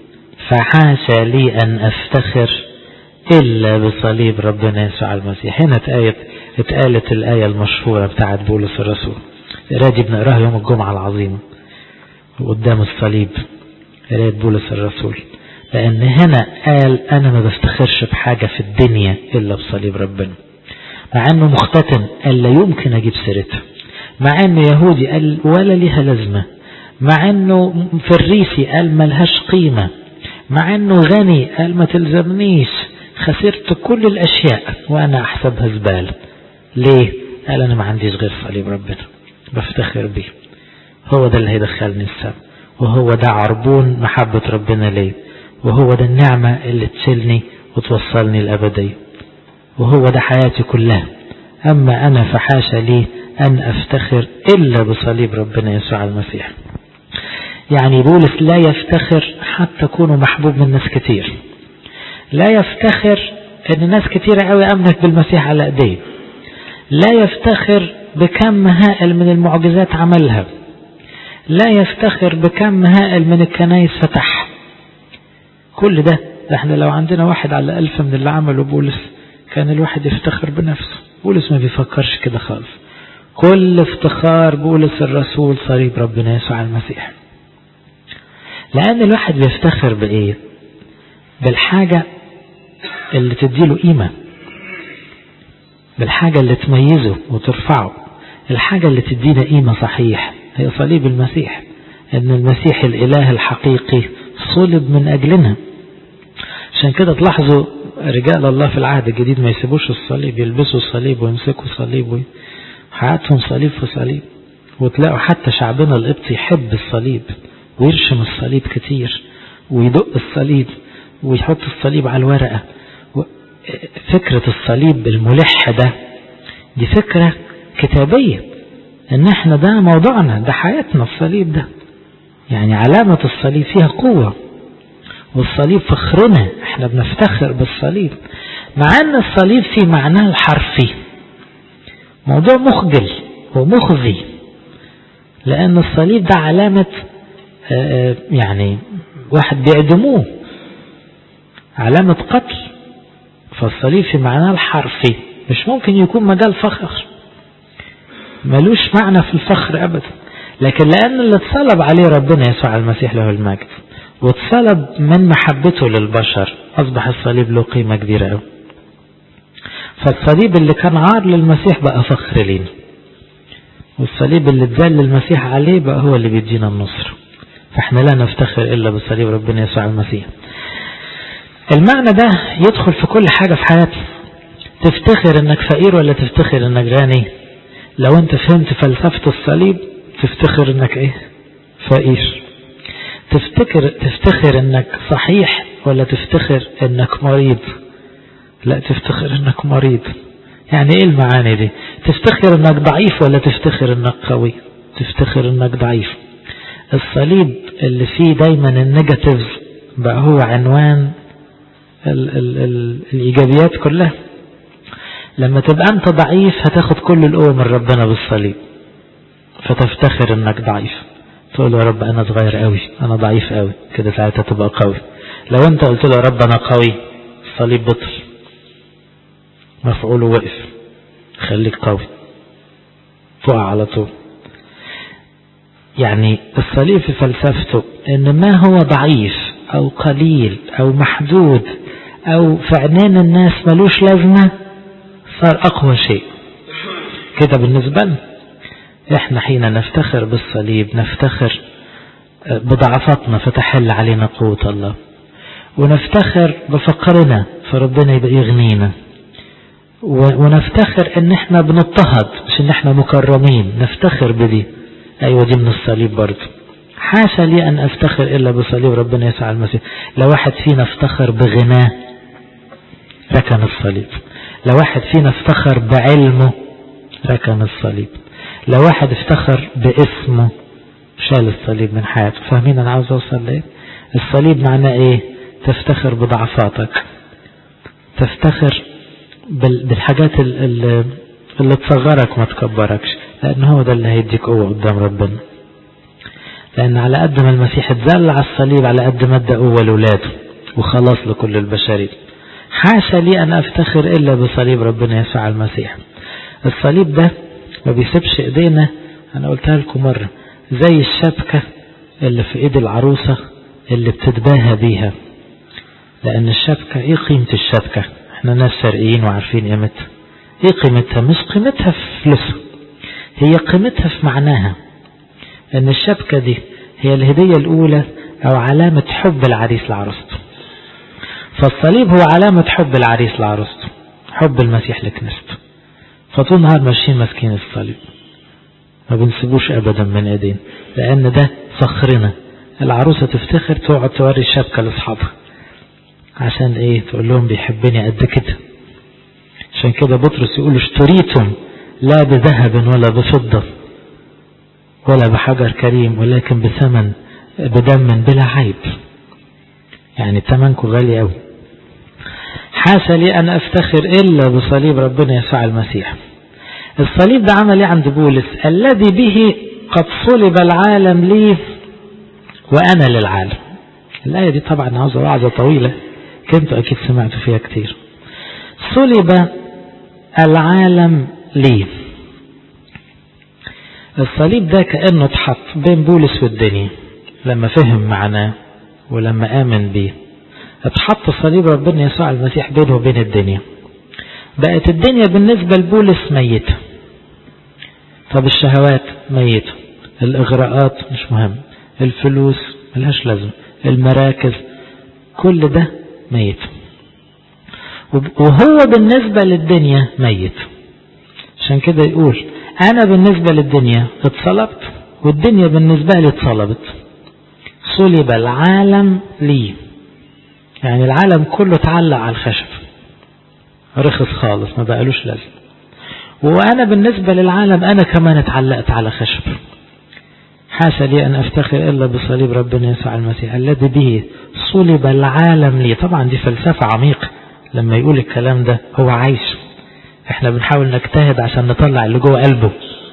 فحاشا لي أن أفتخر إلا بصليب ربنا يسوع المسيح هنا اتقالت, اتقالت الآية المشهورة بتاعت بولس الرسول راجي بنقراها يوم الجمعة العظيمة قدام الصليب قراية بولس الرسول لأن هنا قال أنا ما بفتخرش بحاجة في الدنيا إلا بصليب ربنا مع أنه مختتن قال لا يمكن أجيب سيرتها مع أنه يهودي قال ولا ليها لازمة مع أنه فريسي قال ملهاش قيمة مع أنه غني قال ما تلزمنيش خسرت كل الأشياء وأنا أحسبها زبالة ليه؟ قال أنا ما عنديش غير صليب ربنا بفتخر بيه هو ده اللي هيدخلني السما وهو ده عربون محبة ربنا ليه وهو ده النعمة اللي تشيلني وتوصلني الأبدية وهو ده حياتي كلها أما أنا فحاشا لي أن أفتخر إلا بصليب ربنا يسوع المسيح يعني بولس لا يفتخر حتى كونه محبوب من ناس كتير لا يفتخر ان ناس كتيرة قوي امنت بالمسيح على ايديه لا يفتخر بكم هائل من المعجزات عملها لا يفتخر بكم هائل من الكنايس فتح كل ده احنا لو عندنا واحد على ألف من اللي عمله بولس كان الواحد يفتخر بنفسه بولس ما بيفكرش كده خالص كل افتخار بولس الرسول صليب ربنا يسوع المسيح لأن الواحد بيفتخر بإيه بالحاجة اللي تديله قيمة بالحاجة اللي تميزه وترفعه الحاجة اللي تدينا قيمة صحيح هي صليب المسيح ان المسيح الاله الحقيقي صلب من اجلنا عشان كده تلاحظوا رجال الله في العهد الجديد ما يسيبوش الصليب يلبسوا الصليب ويمسكوا صليب حياتهم صليب في صليب وتلاقوا حتى شعبنا القبطي يحب الصليب ويرشم الصليب كتير ويدق الصليب ويحط الصليب على الورقة فكرة الصليب الملح ده دي فكرة كتابية ان احنا ده موضوعنا ده حياتنا الصليب ده يعني علامة الصليب فيها قوة والصليب فخرنا احنا بنفتخر بالصليب مع ان الصليب في معناه الحرفي موضوع مخجل ومخزي لان الصليب ده علامة يعني واحد بيعدموه علامة قتل فالصليب في معناه الحرفي مش ممكن يكون مجال فخر ملوش معنى في الفخر ابدا لكن لان اللي اتصلب عليه ربنا يسوع المسيح له المجد واتصلب من محبته للبشر اصبح الصليب له قيمة كبيرة قوي فالصليب اللي كان عار للمسيح بقى فخر لينا والصليب اللي اتذل للمسيح عليه بقى هو اللي بيدينا النصر فاحنا لا نفتخر الا بصليب ربنا يسوع المسيح المعنى ده يدخل في كل حاجة في حياتنا تفتخر انك فقير ولا تفتخر انك غني لو انت فهمت فلسفة الصليب تفتخر انك ايه فقير تفتكر تفتخر انك صحيح ولا تفتخر انك مريض لا تفتخر انك مريض يعني ايه المعاني دي تفتخر انك ضعيف ولا تفتخر انك قوي تفتخر انك ضعيف الصليب اللي فيه دايما النيجاتيف بقى هو عنوان ال ال ال الإيجابيات كلها لما تبقى أنت ضعيف هتاخد كل القوة من ربنا بالصليب فتفتخر أنك ضعيف تقول يا رب أنا صغير قوي أنا ضعيف قوي كده ساعتها تبقى قوي لو أنت قلت له يا رب أنا قوي الصليب بطل مفعوله وقف خليك قوي تقع على طول يعني الصليب في فلسفته ان ما هو ضعيف او قليل او محدود او في عينين الناس ملوش لازمة صار اقوى شيء كده بالنسبة لنا احنا حين نفتخر بالصليب نفتخر بضعفاتنا فتحل علينا قوة الله ونفتخر بفقرنا فربنا يبقى يغنينا ونفتخر ان احنا بنضطهد مش ان احنا مكرمين نفتخر بدي ايوه دي من الصليب برضه حاشا لي ان افتخر الا بصليب ربنا يسوع المسيح لو واحد فينا افتخر بغناه ركن الصليب لو واحد فينا افتخر بعلمه ركن الصليب لو واحد افتخر باسمه شال الصليب من حياته فاهمين انا عاوز اوصل لايه الصليب معناه ايه تفتخر بضعفاتك تفتخر بالحاجات اللي, اللي تصغرك ما تكبركش لان هو ده اللي هيديك قوة قدام ربنا لان على قد ما المسيح اتذل على الصليب على قد ما ادى قوة لولاده وخلاص لكل البشرية حاشا لي ان افتخر الا بصليب ربنا يسوع المسيح الصليب ده ما بيسيبش ايدينا انا قلتها لكم مرة زي الشبكة اللي في ايد العروسة اللي بتتباهى بيها لان الشبكة ايه قيمة الشبكة احنا ناس شرقيين وعارفين قيمتها ايه قيمتها مش قيمتها في فلوسها هي قيمتها في معناها ان الشبكة دي هي الهدية الاولى او علامة حب العريس لعروسته فالصليب هو علامة حب العريس لعروسته حب المسيح لكنيسته فطول النهار ماشيين ماسكين الصليب ما بنسيبوش ابدا من ايدين لان ده فخرنا العروسة تفتخر تقعد توري الشبكة لاصحابها عشان ايه تقول لهم بيحبني قد كده عشان كده بطرس يقول اشتريتم لا بذهب ولا بفضة ولا بحجر كريم ولكن بثمن بدم بلا عيب يعني ثمنكم غالي قوي حاشا لي أن أفتخر إلا بصليب ربنا يسوع المسيح الصليب ده عمل ايه عند بولس الذي به قد صلب العالم لي وأنا للعالم الآية دي طبعا عاوزة وعظة طويلة كنتوا أكيد سمعتوا فيها كتير صلب العالم لي الصليب ده كأنه اتحط بين بولس والدنيا لما فهم معناه ولما آمن بيه اتحط صليب ربنا يسوع المسيح بينه وبين الدنيا بقت الدنيا بالنسبة لبولس ميتة طب الشهوات ميتة الإغراءات مش مهم الفلوس ملهاش لازمة المراكز كل ده ميت وهو بالنسبة للدنيا ميت عشان كده يقول أنا بالنسبة للدنيا اتصلبت والدنيا بالنسبة لي اتصلبت صلب العالم لي يعني العالم كله اتعلق على الخشب رخص خالص ما بقالوش لازم وأنا بالنسبة للعالم أنا كمان اتعلقت على خشب حاشا لي أن أفتخر إلا بصليب ربنا يسوع المسيح الذي به صلب العالم لي طبعا دي فلسفة عميقة لما يقول الكلام ده هو عايش احنا بنحاول نجتهد عشان نطلع اللي جوه قلبه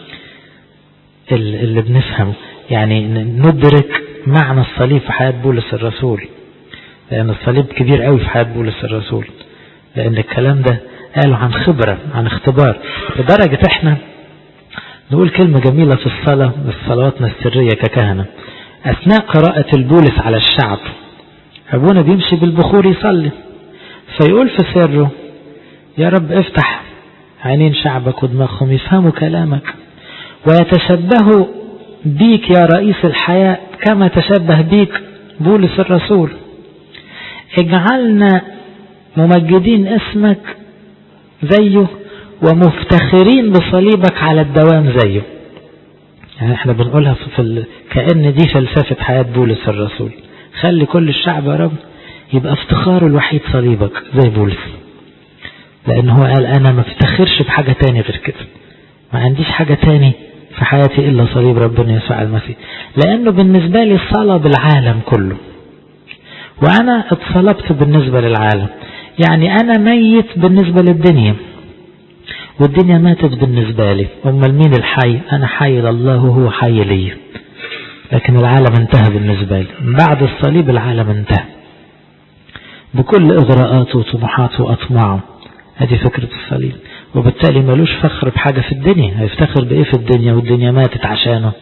اللي بنفهمه يعني ندرك معنى الصليب في حياة بولس الرسول لأن الصليب كبير قوي في حياة بولس الرسول لأن الكلام ده قالوا عن خبرة عن اختبار لدرجة احنا نقول كلمة جميلة في الصلاة في صلواتنا السرية ككهنة أثناء قراءة البولس على الشعب أبونا بيمشي بالبخور يصلي فيقول في سره يا رب افتح عينين شعبك ودماغهم يفهموا كلامك ويتشبهوا بيك يا رئيس الحياة كما تشبه بيك بولس الرسول اجعلنا ممجدين اسمك زيه ومفتخرين بصليبك على الدوام زيه يعني احنا بنقولها في ال... كأن دي فلسفة حياة بولس الرسول خلي كل الشعب يا رب يبقى افتخاره الوحيد صليبك زي بولس لأن هو قال أنا ما افتخرش بحاجة تاني غير كده ما عنديش حاجة تاني في حياتي إلا صليب ربنا يسوع المسيح لأنه بالنسبة لي صلب العالم كله وأنا اتصلبت بالنسبة للعالم يعني أنا ميت بالنسبة للدنيا والدنيا ماتت بالنسبة لي أمال مين الحي أنا حي لله وهو حي لي لكن العالم انتهى بالنسبة لي بعد الصليب العالم انتهى بكل إغراءاته وطموحاته وأطماعه هذه فكرة الصليب وبالتالي ملوش فخر بحاجة في الدنيا هيفتخر بإيه في الدنيا والدنيا ماتت عشانه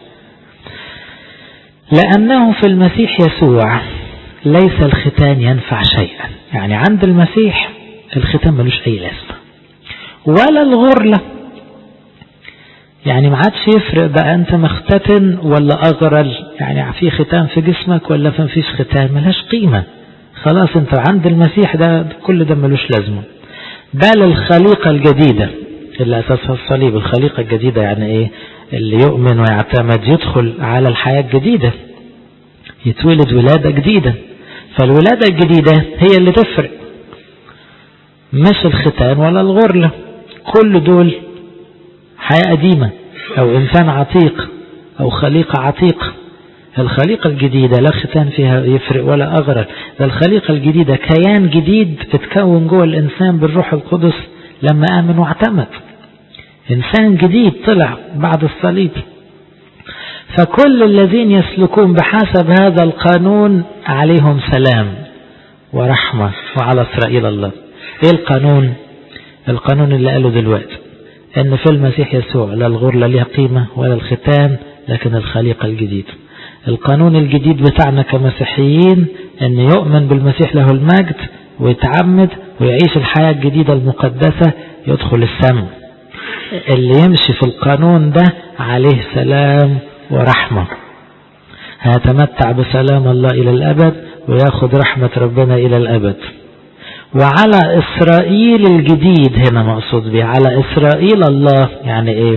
لأنه في المسيح يسوع ليس الختان ينفع شيئا يعني عند المسيح الختان ملوش أي لازمة ولا الغرلة يعني ما عادش يفرق بقى أنت مختتن ولا أغرل يعني في ختان في جسمك ولا ما فيش ختان ملهاش قيمة خلاص أنت عند المسيح ده كل ده ملوش لازمة بل الخليقة الجديدة اللي أساسها الصليب الخليقة الجديدة يعني إيه اللي يؤمن ويعتمد يدخل على الحياة الجديدة يتولد ولادة جديدة فالولادة الجديدة هي اللي تفرق مش الختان ولا الغرلة كل دول حياة قديمة أو إنسان عتيق أو خليقة عتيقة الخليقة الجديدة لا ختان فيها يفرق ولا أغرل ده الخليقة الجديدة كيان جديد اتكون جوه الإنسان بالروح القدس لما آمن واعتمد إنسان جديد طلع بعد الصليب فكل الذين يسلكون بحسب هذا القانون عليهم سلام ورحمة وعلى إسرائيل الله إيه القانون القانون اللي قاله دلوقتي أن في المسيح يسوع لا الغرلة ليها قيمة ولا الختان لكن الخليقة الجديدة القانون الجديد بتاعنا كمسيحيين أن يؤمن بالمسيح له المجد ويتعمد ويعيش الحياة الجديدة المقدسة يدخل السماء اللي يمشي في القانون ده عليه سلام ورحمة هيتمتع بسلام الله إلى الأبد وياخد رحمة ربنا إلى الأبد وعلى إسرائيل الجديد هنا مقصود به على إسرائيل الله يعني إيه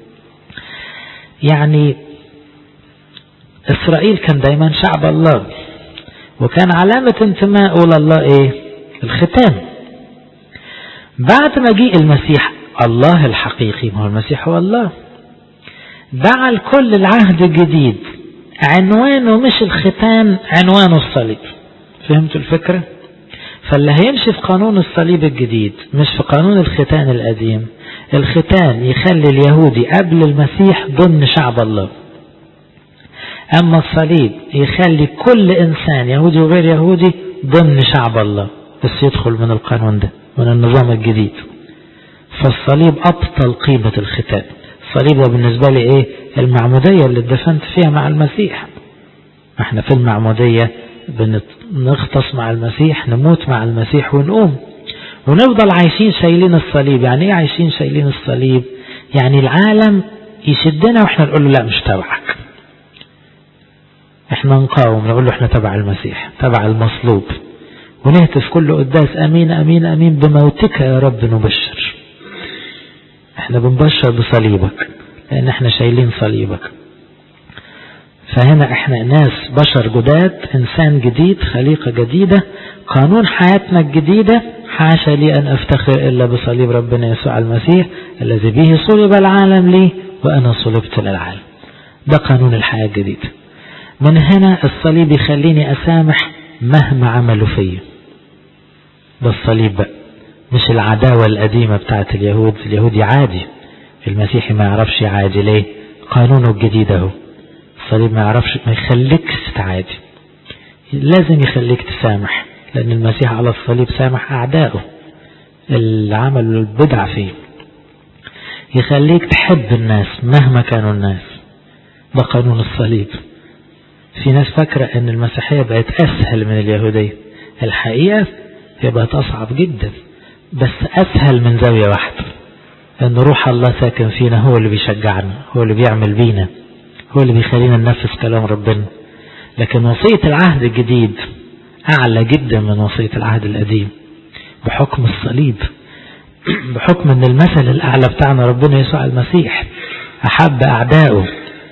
يعني إسرائيل كان دايما شعب الله وكان علامة انتمائه لله إيه الختان بعد مجيء المسيح الله الحقيقي ما هو المسيح هو الله جعل كل العهد الجديد عنوانه مش الختان عنوانه الصليب فهمتوا الفكرة فاللي هيمشي في قانون الصليب الجديد مش في قانون الختان القديم الختان يخلي اليهودي قبل المسيح ضمن شعب الله أما الصليب يخلي كل إنسان يهودي وغير يهودي ضمن شعب الله بس يدخل من القانون ده من النظام الجديد فالصليب أبطل قيمة الختان الصليب ده بالنسبة لي إيه المعمودية اللي اتدفنت فيها مع المسيح احنا في المعمودية بنغطس مع المسيح نموت مع المسيح ونقوم ونفضل عايشين شايلين الصليب يعني ايه عايشين شايلين الصليب يعني العالم يشدنا واحنا نقول له لا مش تبعك احنا نقاوم نقول له احنا تبع المسيح تبع المصلوب ونهتف كل قداس امين امين امين بموتك يا رب نبشر احنا بنبشر بصليبك لان احنا شايلين صليبك فهنا احنا ناس بشر جداد انسان جديد خليقة جديدة قانون حياتنا الجديدة حاشا لي ان افتخر الا بصليب ربنا يسوع المسيح الذي به صلب العالم لي وانا صلبت للعالم ده قانون الحياة الجديدة من هنا الصليب يخليني اسامح مهما عملوا فيا ده الصليب بقى مش العداوة القديمة بتاعت اليهود اليهود يعادي المسيحي ما يعرفش يعادي ليه قانونه الجديد اهو الصليب ما يعرفش ما يخليكش تعادي لازم يخليك تسامح لأن المسيح على الصليب سامح أعدائه اللي عملوا البدع فيه يخليك تحب الناس مهما كانوا الناس ده قانون الصليب في ناس فاكرة ان المسيحية بقت اسهل من اليهودية الحقيقة هي بقت اصعب جدا بس اسهل من زاوية واحدة ان روح الله ساكن فينا هو اللي بيشجعنا هو اللي بيعمل بينا هو اللي بيخلينا ننفذ كلام ربنا لكن وصية العهد الجديد أعلى جدا من وصية العهد القديم بحكم الصليب بحكم أن المثل الأعلى بتاعنا ربنا يسوع المسيح أحب أعدائه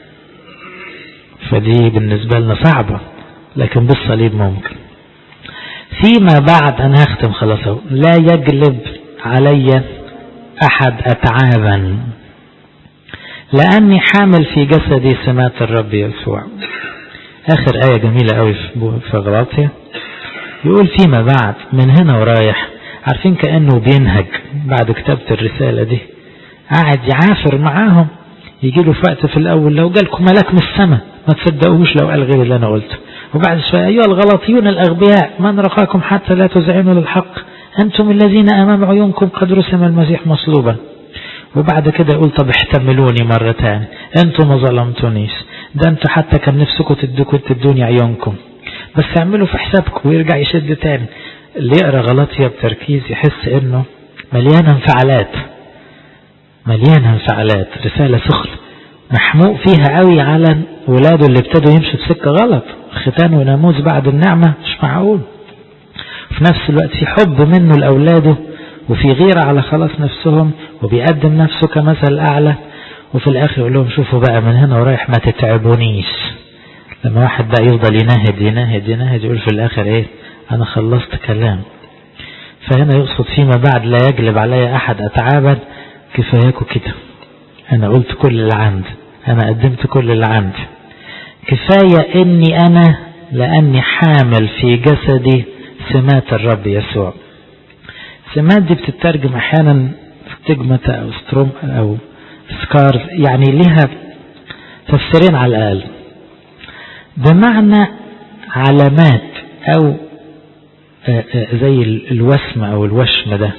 فدي بالنسبة لنا صعبة لكن بالصليب ممكن فيما بعد أنا هختم خلاص لا يجلب علي أحد أتعابا لأني حامل في جسدي سمات الرب يسوع آخر آية جميلة قوي في غلاطيا يقول فيما بعد من هنا ورايح عارفين كأنه بينهج بعد كتابة الرسالة دي قاعد يعافر معاهم يجي له في وقت في الأول لو جالكم ملاك من السماء ما تصدقوش لو قال غير اللي أنا قلته وبعد شوية أيها الغلاطيون الأغبياء من رقاكم حتى لا تزعنوا للحق أنتم الذين أمام عيونكم قد رسم المسيح مصلوبا وبعد كده يقول طب احتملوني مرة تاني انتوا ما ظلمتونيش ده انتوا حتى كان نفسكم تدوكوا تدوني عيونكم بس اعملوا في حسابكم ويرجع يشد تاني اللي يقرا غلطية بتركيز يحس انه مليانة انفعالات مليانة انفعالات رسالة سخنة محموق فيها قوي على ولاده اللي ابتدوا يمشوا في سكة غلط ختان وناموس بعد النعمة مش معقول في نفس الوقت في حب منه لأولاده وفي غيرة على خلاص نفسهم وبيقدم نفسه كمثل أعلى وفي الآخر يقول لهم شوفوا بقى من هنا ورايح ما تتعبونيش لما واحد بقى يفضل ينهد ينهد ينهد يقول في الآخر إيه أنا خلصت كلام فهنا يقصد فيما بعد لا يجلب علي أحد أتعابا كفاياكوا كده أنا قلت كل اللي عندي أنا قدمت كل اللي عندي كفاية إني أنا لأني حامل في جسدي سمات الرب يسوع سمات دي بتترجم أحيانا ستيجمة أو ستروم أو سكار يعني لها تفسيرين على الأقل بمعنى علامات أو زي الوسم أو الوشم ده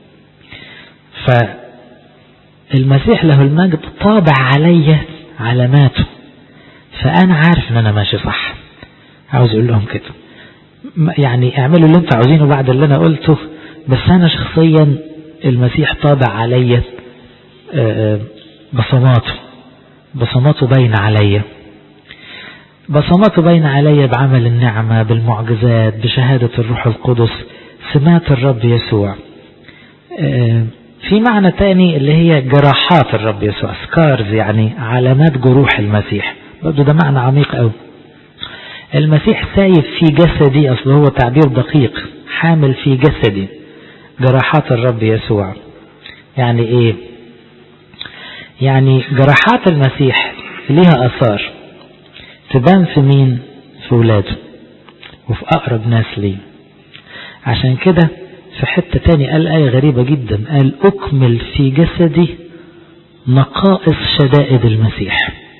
فالمسيح له المجد طابع علي علاماته فأنا عارف إن أنا ماشي صح عاوز أقول لهم كده يعني اعملوا اللي انتوا عاوزينه بعد اللي أنا قلته بس أنا شخصيا المسيح طابع علي بصماته بصماته باين عليا بصماته باين عليا بعمل النعمة بالمعجزات بشهادة الروح القدس سمات الرب يسوع في معنى تاني اللي هي جراحات الرب يسوع سكارز يعني علامات جروح المسيح برضه ده معنى عميق قوي المسيح سايب في جسدي أصل هو تعبير دقيق حامل في جسدي جراحات الرب يسوع يعني ايه يعني جراحات المسيح ليها أثار تبان في مين في ولاده وفي أقرب ناس ليه عشان كده في حتة تاني قال آية غريبة جدا قال أكمل في جسدي نقائص شدائد المسيح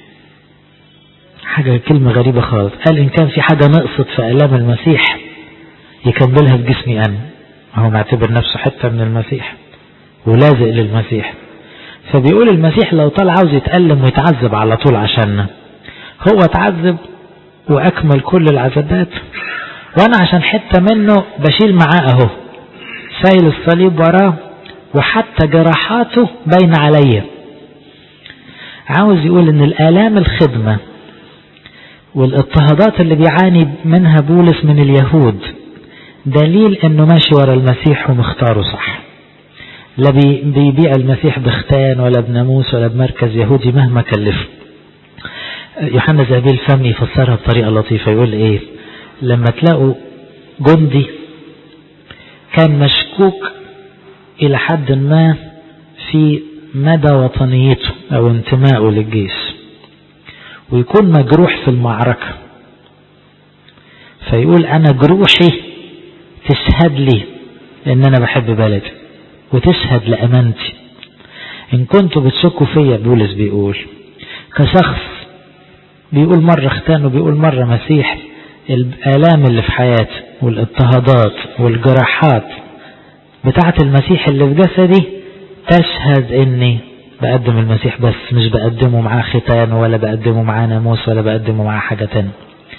حاجة كلمة غريبة خالص قال إن كان في حاجة نقصت في آلام المسيح يكملها في جسمي أنا هو معتبر نفسه حتة من المسيح ولازق للمسيح فبيقول المسيح لو طال عاوز يتألم ويتعذب على طول عشاننا هو تعذب وأكمل كل العذابات وأنا عشان حتة منه بشيل معاه أهو سايل الصليب وراه وحتى جراحاته باين عليا عاوز يقول ان الآلام الخدمة والاضطهادات اللي بيعاني منها بولس من اليهود دليل انه ماشي ورا المسيح ومختاره صح لا بيبيع المسيح بختان ولا بناموس ولا بمركز يهودي مهما كلفه يوحنا زابيل فمي يفسرها بطريقة لطيفة يقول ايه لما تلاقوا جندي كان مشكوك الى حد ما في مدى وطنيته او انتمائه للجيش ويكون مجروح في المعركة فيقول انا جروحي تشهد لي ان انا بحب بلدي وتشهد لامانتي ان كنتوا بتشكوا فيا بولس بيقول كشخص بيقول مرة اختان وبيقول مرة مسيح الآلام اللي في حياتي والاضطهادات والجراحات بتاعة المسيح اللي في جسدي تشهد اني بقدم المسيح بس مش بقدمه معاه ختان ولا بقدمه معاه ناموس ولا بقدمه معاه حاجة تانية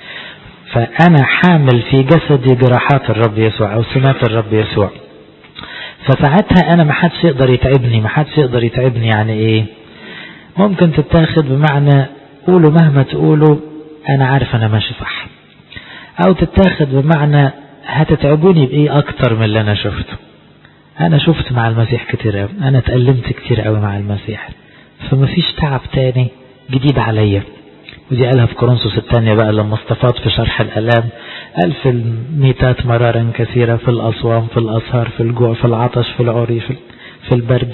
فأنا حامل في جسدي جراحات الرب يسوع أو سمات الرب يسوع فساعتها أنا ما حدش يقدر يتعبني ما حدش يقدر يتعبني يعني إيه ممكن تتاخد بمعنى قولوا مهما تقولوا أنا عارف أنا ماشي صح أو تتاخد بمعنى هتتعبوني بإيه أكتر من اللي أنا شفته أنا شفت مع المسيح كتير أوي أنا اتألمت كتير أوي مع المسيح فمفيش تعب تاني جديد عليا ودي قالها في كورنثوس الثانية بقى لما استفاض في شرح الألام قال في الميتات مرارا كثيرة في الأصوام في الأسهار في الجوع في العطش في العري في, في البرد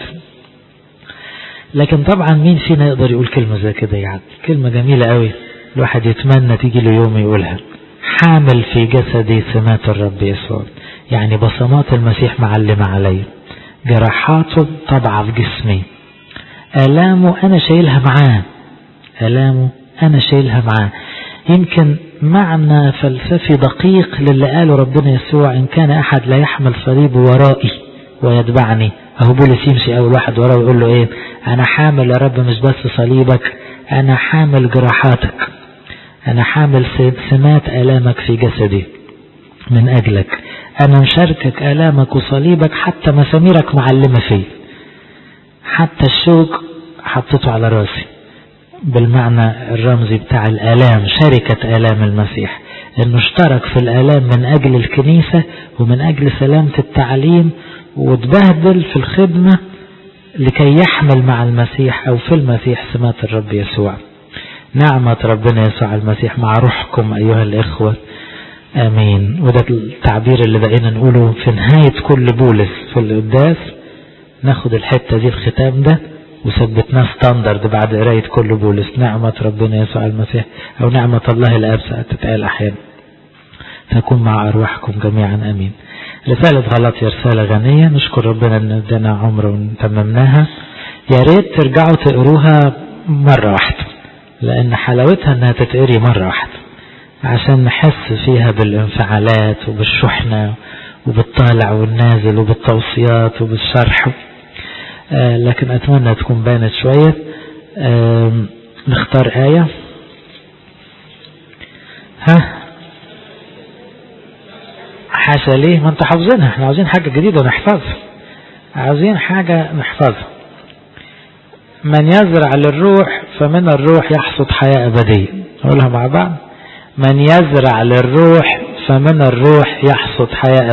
لكن طبعا مين فينا يقدر يقول كلمة زي كده يعني كلمة جميلة قوي الواحد يتمنى تيجي له يوم يقولها حامل في جسدي سمات الرب يسوع يعني بصمات المسيح معلمة علي جراحاته طبعة في جسمي آلامه أنا شايلها معاه آلامه أنا شايلها معاه يمكن معنى فلسفي دقيق للي قاله ربنا يسوع إن كان أحد لا يحمل صليبه ورائي ويتبعني أهو بولس يمشي أول واحد وراه ويقول له إيه أنا حامل يا رب مش بس صليبك أنا حامل جراحاتك أنا حامل سمات آلامك في جسدي من أجلك أنا مشاركك آلامك وصليبك حتى مساميرك معلمة فيه حتى الشوك حطيته على راسي بالمعنى الرمزي بتاع الآلام شركة آلام المسيح انه اشترك في الآلام من أجل الكنيسة ومن أجل سلامة التعليم وتبهدل في الخدمة لكي يحمل مع المسيح أو في المسيح سمات الرب يسوع نعمة ربنا يسوع المسيح مع روحكم أيها الإخوة آمين وده التعبير اللي بقينا نقوله في نهاية كل بولس في القداس ناخد الحتة دي الختام ده وثبتناه ستاندرد بعد قراية كل بولس نعمة ربنا يسوع المسيح أو نعمة الله الآب تتقال أحيانا تكون مع أرواحكم جميعا أمين رسالة غلطية رسالة غنية نشكر ربنا أن ادانا عمر وتممناها يا ريت ترجعوا تقروها مرة واحدة لأن حلاوتها أنها تتقري مرة واحدة عشان نحس فيها بالانفعالات وبالشحنة وبالطالع والنازل وبالتوصيات وبالشرح آه لكن أتمنى تكون بانت شوية آه نختار آية ها حاشا ليه ما انت حافظينها احنا عاوزين حاجة جديدة نحفظها عاوزين حاجة نحفظها من يزرع للروح فمن الروح يحصد حياة أبدية نقولها مع بعض من يزرع للروح فمن الروح يحصد حياة